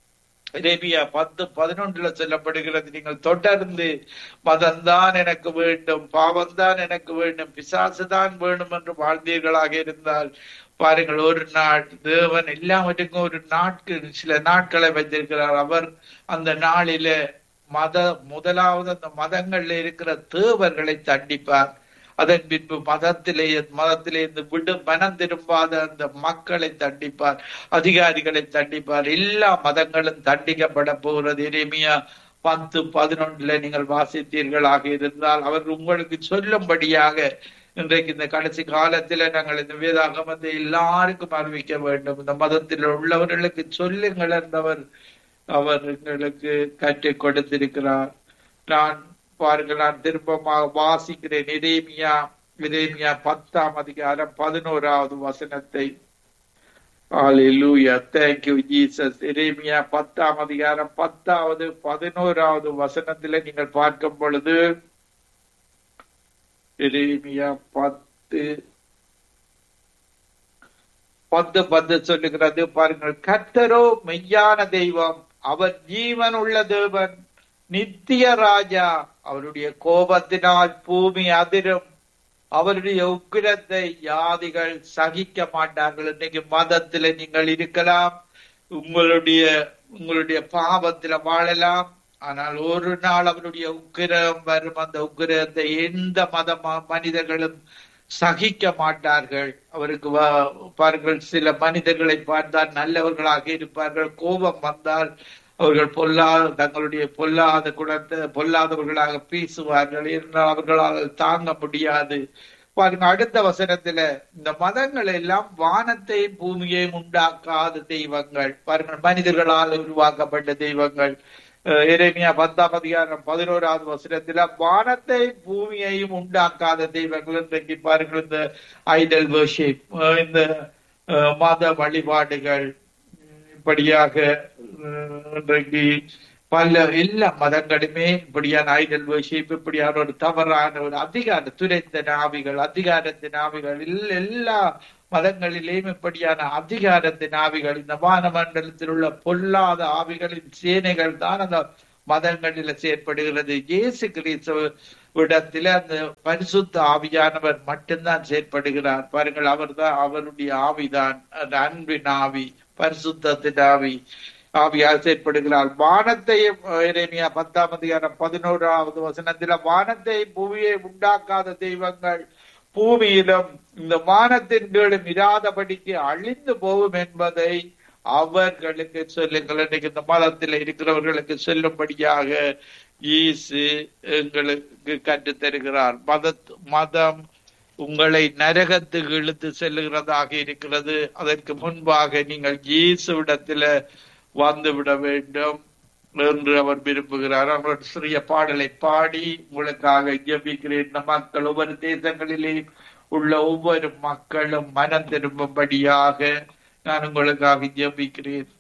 எரேமியா பத்து பதினொன்றுல சொல்லப்படுகிறது நீங்கள் தொடர்ந்து மதம்தான் எனக்கு வேண்டும் பாவம்தான் எனக்கு வேண்டும் பிசாசுதான் வேண்டும் என்று வாழ்ந்தீர்களாக இருந்தால் பாருங்கள் ஒரு நாள் தேவன் எல்லாவற்றுக்கும் ஒரு நாட்கள் சில நாட்களை வைத்திருக்கிறார் அவர் அந்த நாளில மத முதலாவது அந்த மதங்கள்ல இருக்கிற தேவர்களை தண்டிப்பார் அதன் பின்பு மதத்திலே மதத்திலே இருந்து விடு மனம் திரும்பாத அந்த மக்களை தண்டிப்பார் அதிகாரிகளை தண்டிப்பார் எல்லா மதங்களும் தண்டிக்கப்பட போகிறது எரேமியா பத்து பதினொன்றுல நீங்கள் வாசித்தீர்களாக இருந்தால் அவர் உங்களுக்கு சொல்லும்படியாக இன்றைக்கு இந்த கடைசி காலத்துல நாங்கள் இந்த வேதாகமத்தை எல்லாருக்கும் அறிவிக்க வேண்டும் இந்த மதத்தில் உள்ளவர்களுக்கு சொல்லுங்கள் என்றவர் அவர் எங்களுக்கு கற்றுக் கொடுத்திருக்கிறார் நான் பாருங்கள் நான் திரும்பமாக வாசிக்கிறேன் எரேமியா எரேமியா பத்தாம் அதிகாரம் பதினோராவது வசனத்தை Hallelujah. Thank you, Jesus. எரேமியா பத்தாம் அதிகாரம் பத்தாவது பதினோராவது வசனத்திலே நீங்கள் பார்க்கும் பொழுது எரேமியா பத்து பத்து பத்து சொல்லுகிறது பாருங்கள் கர்த்தரோ மெய்யான தெய்வம் அவர் ஜீவன் உள்ள தேவன் நித்திய ராஜா அவருடைய கோபத்தினால் பூமி அதிரும் அவருடைய உக்கிரத்தை யாதிகள் சகிக்க மாட்டார்கள் இன்னைக்கு மதத்துல நீங்கள் இருக்கலாம் உங்களுடைய உங்களுடைய பாவத்துல வாழலாம் ஆனால் ஒரு நாள் அவருடைய உக்கிரம் வரும் அந்த உக்கிரத்தை எந்த மத ம- மனிதர்களும் சகிக்க மாட்டார்கள் அவருக்கு வ- பாருங்கள் சில மனிதர்களை பார்த்தால் நல்லவர்களாக இருப்பார்கள் கோபம் வந்தால் அவர்கள் பொல்லாத தங்களுடைய பொல்லாத குணத்தை பொல்லாதவர்களாக பேசுவார்கள் என்றால் அவர்களால் தாங்க முடியாது பாருங்க அடுத்த வசனத்துல இந்த மதங்கள் எல்லாம் வானத்தையும் பூமியையும் உண்டாக்காத தெய்வங்கள் பாருங்கள் மனிதர்களால் உருவாக்கப்பட்ட தெய்வங்கள் அஹ் எரேமியா பத்தாம் அதிகாரம் பதினோராவது வசனத்துல வானத்தை பூமியையும் உண்டாக்காத தெய்வங்கள் இன்றைக்கு பாருங்கள் இந்த ஐடல் வர்ஷிப் இந்த அஹ், மத வழிபாடுகள் உம், இப்படியாக அஹ், இன்றைக்கு பல எல்லா மதங்களுமே இப்படியான ஐடல் வர்ஷிப் இப்படியான ஒரு தவறான ஒரு அதிகார துரைத்த நாவிகள் அதிகாரத்தின் ஆவிகள் இல்ல- எல்லா மதங்களிலேயும் இப்படியான அதிகாரத்தின் ஆவிகள் இந்த வானமண்டலத்தில் உள்ள பொல்லாத ஆவிகளின் சேனைகள் தான் அந்த மதங்களில செயற்படுகிறது இயேசு கிறிஸ்துவ இடத்துல அந்த பரிசுத்த ஆவியானவர் மட்டும்தான் செயற்படுகிறார் பாருங்கள் அவர்தான் அவருடைய ஆவிதான் அந்த அன்பின் ஆவி பரிசுத்தத்தின் ஆவி ஆவியாக செயற்படுகிறார் வானத்தையும் எரேமியா பத்தாம் அதிகாரம் பதினோராவது வசனத்தில வானத்தை பூமியை உண்டாக்காத தெய்வங்கள் பூமியிலும் இந்த வானத்தின் கீழும் இராதபடிக்கு அழிந்து போகும் என்பதை அவர்களுக்கு சொல்லுங்கள் இன்னைக்கு இந்த மதத்தில் இருக்கிறவர்களுக்கு சொல்லும்படியாக இயேசு எங்களுக்கு கற்றுத் தருகிறார் மத மதம் உங்களை நரகத்துக்கு இழுத்து செல்லுகிறதாக இருக்கிறது அதற்கு முன்பாக நீங்கள் இயேசுவிடத்துல வந்து விட வேண்டும் என்று அவர் விரும்புகிறார் அவர் சிறிய பாடலை பாடி உங்களுக்காக ஜெபிக்கிறேன் இந்த மக்கள் ஒவ்வொரு தேசங்களிலே உள்ள ஒவ்வொரு மக்களும் மனம் திரும்பும்படியாக நான் உங்களுக்காக ஜெபிக்கிறேன்